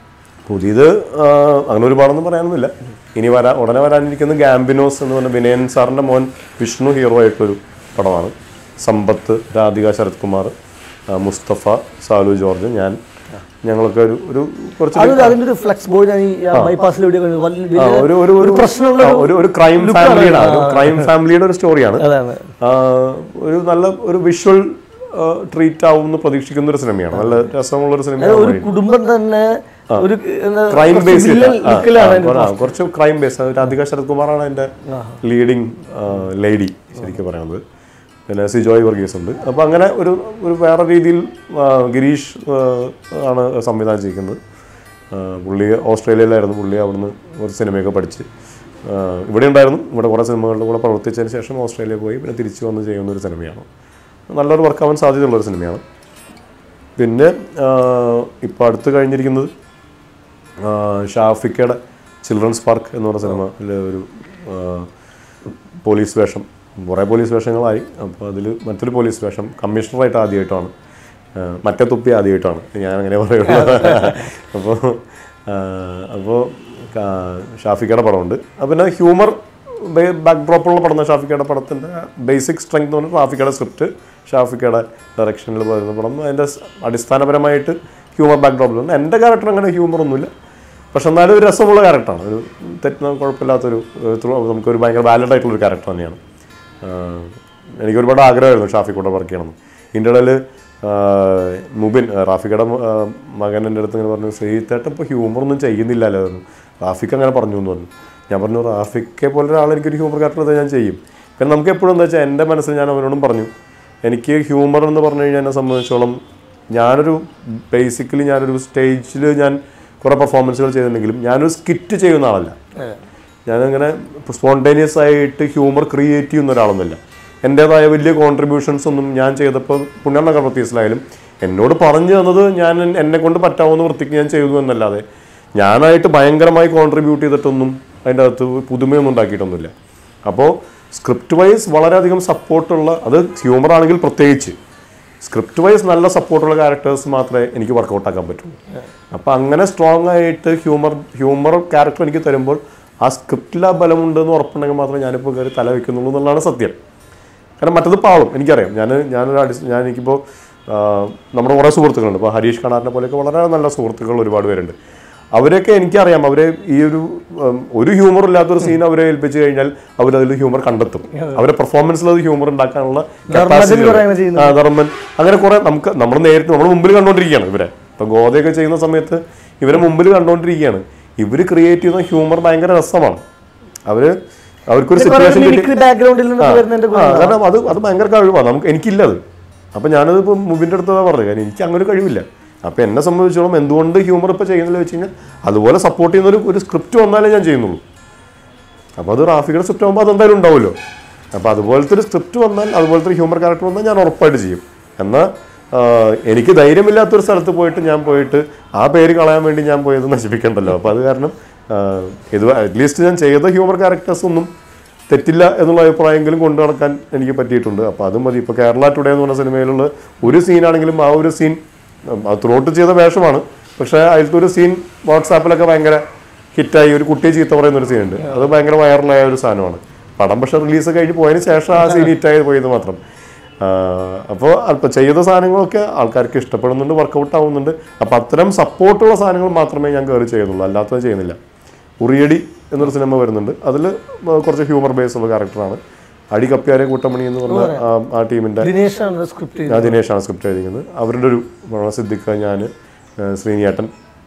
പുതിയത് ആ, അങ്ങനെ ഒരുപാടൊന്നും പറയാനൊന്നുമില്ല ഇനി വരാ ഉടനെ വരാനിരിക്കുന്ന ഗാംബിനോസ് എന്ന് പറഞ്ഞ വിനയൻ സാറിൻ്റെ മോൻ വിഷ്ണു ഹീറോ ആയിട്ടൊരു പടമാണ് സമ്പത്ത് രാധിക ശരത് കുമാർ ആ, മുസ്തഫ സാലു ജോർജ് ഞാൻ ഞങ്ങളൊക്കെ ഒരു ഒരു കുറച്ച് അതൊരു അതിന്റെ ഒരു ഫ്ലെക്സ് ബോർഡ് ഞാൻ ഈ ബൈപ്പാസിലൂടെ ആ, ഒരു ഒരു ഒരു പ്രശ്നമുള്ള ആ, ഒരു ഒരു ക്രൈം ഫാമിലിയുടെ ഒരു ക്രൈം ഫാമിലിയുടെ ഒരു സ്റ്റോറിയാണ് അതാണ് ആ, ഒരു നല്ല ഒരു വിഷ്വൽ ട്രീറ്റ് ആവും എന്ന് പ്രതീക്ഷിക്കുന്ന ഒരു സിനിമയാണ് നല്ല രസമുള്ള ഒരു അത് സിനിമയാണ് ഒരു കുടുംബം തന്നെ ഒരു എന്താ, ക്രൈം കുറച്ച് ബേസ് villain look ലാണ് അതിന്റെ കുറച്ച് ക്രൈം ബേസ് രാധിക ശരത് കുമാറാണ് അതിന്റെ ലീഡിങ് ലേഡി ശരിക്കും പറയുന്നത് പിന്നെ സിജോയ് വർഗീസ് ഉണ്ട് അപ്പോൾ അങ്ങനെ ഒരു ഒരു വേറെ രീതിയിൽ ആ, ഗിരീഷ് ആ, ആണ് സംവിധാനം ചെയ്യുന്നത് ആ, പുള്ളി ഓസ്ട്രേലിയയിലായിരുന്നു പുള്ളി അവിടുന്ന് ഒരു സിനിമയൊക്കെ പഠിച്ച് ആ, ഇവിടെ ഉണ്ടായിരുന്നു ഇവിടെ കുറേ സിനിമകളുടെ കൂടെ പ്രവർത്തിച്ചതിന് ശേഷം ഓസ്ട്രേലിയ പോയി പിന്നെ തിരിച്ചു വന്ന് ചെയ്യുന്ന ഒരു സിനിമയാണ് നല്ലൊരു വർക്കാവാൻ സാധ്യതയുള്ള ഒരു സിനിമയാണ് പിന്നെ ഇപ്പോൾ അടുത്ത് കഴിഞ്ഞിരിക്കുന്നത് ആ, ഷാഫിക്കയുടെ ചിൽഡ്രൻസ് പാർക്ക് എന്ന് പറഞ്ഞ സിനിമ അതിൽ ഒരു ആ, പോലീസ് വേഷം കുറേ പോലീസ് വേഷങ്ങളായി അപ്പോൾ അതിൽ മറ്റൊരു പോലീസ് വേഷം കമ്മീഷണറായിട്ട് ആദ്യമായിട്ടാണ് ആ, മറ്റേ തുപ്പി ആദ്യമായിട്ടാണ് ഞാൻ അങ്ങനെ പറയുള്ളൂ അപ്പോൾ അപ്പോൾ ഷാഫിക്കയുടെ പടമുണ്ട് അപ്പോൾ പിന്നെ ഹ്യൂമർ ബാക്ക് ഡ്രോപ്പുള്ള പടം ഷാഫിക്കയുടെ പടത്തിൻ്റെ ബേസിക് സ്ട്രെങ്ത് എന്ന് പറഞ്ഞാൽ ഷാഫിക്കയുടെ സ്ക്രിപ്റ്റ് ഷാഫിക്കയുടെ ഡയറക്ഷനിൽ വരുന്ന പടം അതിൻ്റെ സ് അടിസ്ഥാനപരമായിട്ട് ഹ്യൂമർ ബാക്ക് ഡ്രോപ്പിലുണ്ട് എൻ്റെ ക്യാരക്ടർ അങ്ങനെ ഹ്യൂമർ ഒന്നുമില്ല പക്ഷെ എന്നാലും ഒരു രസമുള്ള ക്യാരക്ടറാണ് ഒരു തെറ്റിന് കുഴപ്പമില്ലാത്തൊരു ഒരു through- നമുക്കൊരു ഭയങ്കര വാലഡ് ആയിട്ടുള്ള ഒരു ക്യാരക്ടർ തന്നെയാണ് ആഹ് എനിക്ക് ഒരുപാട് ആഗ്രഹമായിരുന്നു ഷാഫി കൂടെ വർക്ക് ചെയ്യണം ഇതിൻ്റെ ഇടയിൽ മുബിൻ ആഹ് റാഫിക്കയുടെ മ- ആഹ് മകൻ എൻ്റെ അടുത്ത് ഇങ്ങനെ പറഞ്ഞു ശ്രീത്തേട്ടൻ ഇപ്പോൾ ഹ്യൂമർ ഒന്നും ചെയ്യുന്നില്ലല്ലോ എന്ന് റാഫിക്ക് അങ്ങനെ പറഞ്ഞു എന്ന് പറഞ്ഞു ഞാൻ പറഞ്ഞു റാഫിക്കെ പോലെ ഒരാൾ എനിക്കൊരു ഹ്യൂമർ ക്യാരക്ടർ ഞാൻ ചെയ്യും കാരണം നമുക്ക് എപ്പോഴും എന്താ വെച്ചാൽ എൻ്റെ മനസ്സിൽ ഞാൻ അവനോടും പറഞ്ഞു എനിക്ക് ഹ്യൂമർ എന്ന് പറഞ്ഞു കഴിഞ്ഞാൽ എന്നെ സംബന്ധിച്ചോളം ഞാനൊരു ബേസിക്കലി ഞാനൊരു സ്റ്റേജിൽ ഞാൻ കുറേ പെർഫോമൻസുകൾ ചെയ്തിട്ടുണ്ടെങ്കിലും ഞാനൊരു സ്കിറ്റ് ചെയ്യുന്ന ആളല്ല ഞാനങ്ങനെ സ്പോണ്ടേനിയസ് ആയിട്ട് ഹ്യൂമർ ക്രിയേറ്റ് ചെയ്യുന്ന ഒരാളൊന്നുമില്ല എൻ്റേതായ വലിയ കോൺട്രിബ്യൂഷൻസ് ഒന്നും ഞാൻ ചെയ്തപ്പോൾ പുണ്യണ്ണ കർമ്മത്തീസിലായാലും എന്നോട് പറഞ്ഞു തന്നത് ഞാൻ എന്നെ കൊണ്ട് പറ്റാവുന്ന വൃത്തിക്ക് ഞാൻ ചെയ്തു എന്നല്ലാതെ ഞാനായിട്ട് ഭയങ്കരമായി കോൺട്രിബ്യൂട്ട് ചെയ്തിട്ടൊന്നും അതിൻ്റെ അകത്ത് പുതുമയൊന്നും ഉണ്ടാക്കിയിട്ടൊന്നുമില്ല അപ്പോൾ സ്ക്രിപ്റ്റ് വൈസ് വളരെയധികം സപ്പോർട്ടുള്ള അത് ഹ്യൂമർ ആണെങ്കിൽ പ്രത്യേകിച്ച് സ്ക്രിപ്റ്റ് വൈസ് നല്ല സപ്പോർട്ടുള്ള ക്യാരക്ടേഴ്സ് മാത്രമേ എനിക്ക് വർക്കൗട്ട് ആക്കാൻ പറ്റുള്ളൂ അപ്പോൾ അങ്ങനെ സ്ട്രോങ് ആയിട്ട് ഹ്യൂമർ ഹ്യൂമർ ക്യാരക്ടർ എനിക്ക് തരുമ്പോൾ ആ സ്ക്രിപ്റ്റിൽ ആ ബലമുണ്ടെന്ന് ഉറപ്പുണ്ടെങ്കിൽ മാത്രമേ ഞാനിപ്പോൾ കയറി തല വയ്ക്കുന്നുള്ളൂ എന്നുള്ളതാണ് സത്യം കാരണം മറ്റത് പാളും എനിക്കറിയാം ഞാൻ ഞാനൊരു അടി ഞാൻ എനിക്കിപ്പോൾ നമ്മുടെ കുറേ സുഹൃത്തുക്കളുണ്ട് ഇപ്പോൾ ഹരീഷ് കണാറിനെ പോലെയൊക്കെ വളരെ നല്ല സുഹൃത്തുക്കൾ ഒരുപാട് പേരുണ്ട് അവരെയൊക്കെ എനിക്കറിയാം അവരെ ഈ ഒരു ഉം, ഒരു ഹ്യൂമർ ഇല്ലാത്തൊരു സീൻ അവരെ ഏൽപ്പിച്ചു കഴിഞ്ഞാൽ അവരതിൽ ഹ്യൂമർ കണ്ടെത്തും അവരെ പെർഫോമൻസിൽ അത് ഹ്യൂമർ ഉണ്ടാക്കാനുള്ള capacity കുറെ അങ്ങനെ ഉണ്ട്. ആ, ധർമ്മൻ അങ്ങനെ കുറെ നമുക്ക് നമ്മൾ നേരിട്ട് നമ്മൾ മുമ്പിൽ കണ്ടുകൊണ്ടിരിക്കുകയാണ് ഇവരെ ഇപ്പൊ ഗോതയൊക്കെ ചെയ്യുന്ന സമയത്ത് ഇവരെ മുമ്പിൽ കണ്ടുകൊണ്ടിരിക്കുകയാണ് ഇവര് ക്രിയേറ്റ് ചെയ്യുന്ന ഹ്യൂമർ ഭയങ്കര രസമാണ് അവര് അവർക്കൊരു സിറ്റുവേഷൻ മിമിക്രി ബാക്ക്ഗ്രൗണ്ടിൽ നിന്ന് വരുന്നതിന്റെ ആ, കാരണം അത് അത് ഭയങ്കര കഴിവാണ് നമുക്ക് എനിക്കില്ല അത് അപ്പം ഞാനത് ഇപ്പോൾ മുബിൻ്റെ അടുത്ത് പറഞ്ഞു കാരണം എനിക്ക് അങ്ങനെ ഒരു കഴിവില്ല അപ്പം എന്നെ സംബന്ധിച്ചോളം എന്തുകൊണ്ട് ഹ്യൂമർ ഇപ്പോൾ ചെയ്യുന്നില്ല വെച്ച് കഴിഞ്ഞാൽ അതുപോലെ സപ്പോർട്ട് ചെയ്യുന്ന ഒരു ഒരു സ്ക്രിപ്റ്റ് വന്നാലേ ഞാൻ ചെയ്യുന്നുള്ളൂ അപ്പോൾ അത് റാഫിയുടെ സ്ക്രിപ്റ്റ് ആകുമ്പോൾ അതെന്തായാലും ഉണ്ടാവുമല്ലോ അപ്പോൾ അതുപോലത്തെ ഒരു സ്ക്രിപ്റ്റ് വന്നാൽ അതുപോലത്തെ ഒരു ഹ്യൂമർ ക്യാരക്ടർ വന്നാൽ ഞാൻ ഉറപ്പായിട്ട് ചെയ്യും എന്നാൽ ആ, എനിക്ക് ധൈര്യമില്ലാത്തൊരു സ്ഥലത്ത് പോയിട്ട് ഞാൻ പോയിട്ട് ആ പേര് കളയാൻ വേണ്ടി ഞാൻ പോയത് നശിപ്പിക്കണ്ടല്ലോ അപ്പോൾ അത് കാരണം ആ, ഇത് അറ്റ്ലീസ്റ്റ് ഞാൻ ചെയ്ത ഹ്യൂമർ ക്യാരക്ടേഴ്സ് ഒന്നും തെറ്റില്ല എന്നുള്ള അഭിപ്രായമെങ്കിലും കൊണ്ടു നടക്കാൻ എനിക്ക് പറ്റിയിട്ടുണ്ട് അപ്പോൾ അത് മതി ഇപ്പോൾ കേരള ടുഡേ എന്ന് പറഞ്ഞ സിനിമയിലുള്ള ഒരു സീനാണെങ്കിലും ആ ഒരു സീൻ ത്രോട്ട് ചെയ്ത വേഷമാണ് പക്ഷേ അതിലത്തെ ഒരു സീൻ വാട്സാപ്പിലൊക്കെ ഭയങ്കര ഹിറ്റായി ഒരു കുട്ടിയെ ചീത്ത പറയുന്ന ഒരു സീനുണ്ട് അത് ഭയങ്കര വൈറലായ ഒരു സാധനമാണ് പടം പക്ഷെ റിലീസ് കഴിഞ്ഞ് പോയതിന് ശേഷം ആ സീൻ ഹിറ്റായി പോയത് മാത്രം അപ്പോൾ അല്പം ചെയ്ത സാധനങ്ങളൊക്കെ ആൾക്കാർക്ക് ഇഷ്ടപ്പെടുന്നുണ്ട് വർക്കൗട്ട് ആവുന്നുണ്ട് അപ്പോൾ അത്തരം സപ്പോർട്ടുള്ള സാധനങ്ങൾ മാത്രമേ ഞാൻ കയറി ചെയ്യുന്നുള്ളൂ അല്ലാത്തത് ചെയ്യുന്നില്ല ഉറിയടി എന്നൊരു സിനിമ വരുന്നുണ്ട് അതിൽ കുറച്ച് ഹ്യൂമർ ബേസ് ഉള്ള ക്യാരക്ടറാണ് അടി കപ്പിയാരെ കൂട്ടമണി എന്ന് പറഞ്ഞ ആ- ആ ടീമിൻ്റെ ദിനേശാണ് സ്ക്രിപ്റ്റ് ഞാൻ ദിനേശാണ് സ്ക്രിപ്റ്റ് എഴുതിക്കുന്നത് അവരുടെ ഒരു വളരെ സിദ്ദിഖ് ഞാൻ ശ്രീനിയേട്ടൻ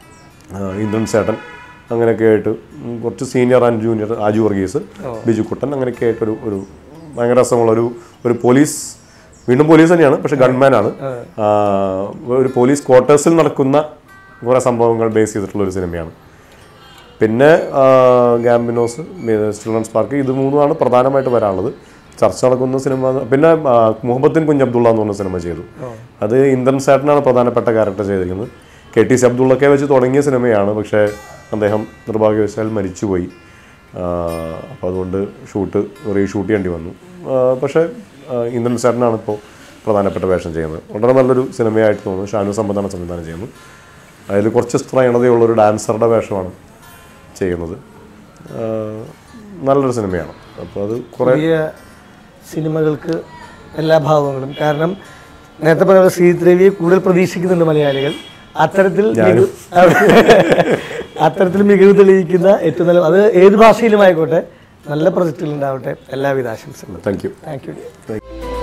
ആ, ഇന്ദ്രൻ ചേട്ടൻ അങ്ങനെയൊക്കെ ആയിട്ട് ഉം, കുറച്ച് senior and junior Aju Varghese Biju Kuttan അങ്ങനെയൊക്കെ ആയിട്ടൊരു ഒരു ഭയങ്കര രസമുള്ള ഒരു ഒരു പോലീസ് വീണ്ടും പോലീസ് തന്നെയാണ് പക്ഷെ ഗൺമാൻ ആണ് ആ, ഒരു പോലീസ് ക്വാർട്ടേഴ്സിൽ നടക്കുന്ന കുറേ സംഭവങ്ങൾ ബേസ് ചെയ്തിട്ടുള്ള ഒരു സിനിമയാണ് പിന്നെ ആ, ഗാംബിനോസ് ചിൽഡ്രൻസ് പാർക്ക് ഇത് മൂന്നുമാണ് പ്രധാനമായിട്ട് വരാനുള്ളത് ചർച്ച നടക്കുന്ന സിനിമ പിന്നെ ആ, മുഹബത്തിൻ കുഞ്ഞ് അബ്ദുള്ള എന്ന് പറഞ്ഞ സിനിമ ചെയ്തു അത് ഇന്ദ്രൻ സാറ്റിനാണ് പ്രധാനപ്പെട്ട ക്യാരക്ടർ ചെയ്തിരിക്കുന്നത് കെ ടി സി അബ്ദുള്ളക്കെ വെച്ച് തുടങ്ങിയ സിനിമയാണ് പക്ഷേ അദ്ദേഹം നിർഭാഗ്യവശാൽ മരിച്ചുപോയി അപ്പോൾ അതുകൊണ്ട് ഷൂട്ട് റീഷൂട്ട് ചെയ്യേണ്ടി വന്നു ആ, പക്ഷേ ആ, ഇന്ദ്രൻ സാറ്റിനാണ് ഇപ്പോൾ പ്രധാനപ്പെട്ട വേഷം ചെയ്യുന്നത് വളരെ നല്ലൊരു സിനിമയായിട്ട് തോന്നുന്നു ഷാനു സമ്പത്താണ് സംവിധാനം ചെയ്യുന്നത് അതിൽ കുറച്ച് സ്ത്രൈണതയുള്ള ഒരു ഡാൻസറുടെ വേഷമാണ് ചെയ്യുന്നത് ആ, നല്ലൊരു സിനിമയാണ് അപ്പോൾ അത് കുറേ പുതിയ സിനിമകൾക്ക് എല്ലാ ഭാവങ്ങളും കാരണം നേരത്തെ പറഞ്ഞ ശ്രീജിത് രവിയെ കൂടുതൽ പ്രതീക്ഷിക്കുന്നുണ്ട് മലയാളികൾ അത്തരത്തിൽ മികവ് അത്തരത്തിൽ മികവ് തെളിയിക്കുന്ന ഏറ്റവും നല്ല അത് ഏത് ഭാഷയിലും ആയിക്കോട്ടെ നല്ല പ്രൊജക്റ്റുകൾ ഉണ്ടാവട്ടെ എല്ലാവിധ ആശംസകളും thank you thank you thank U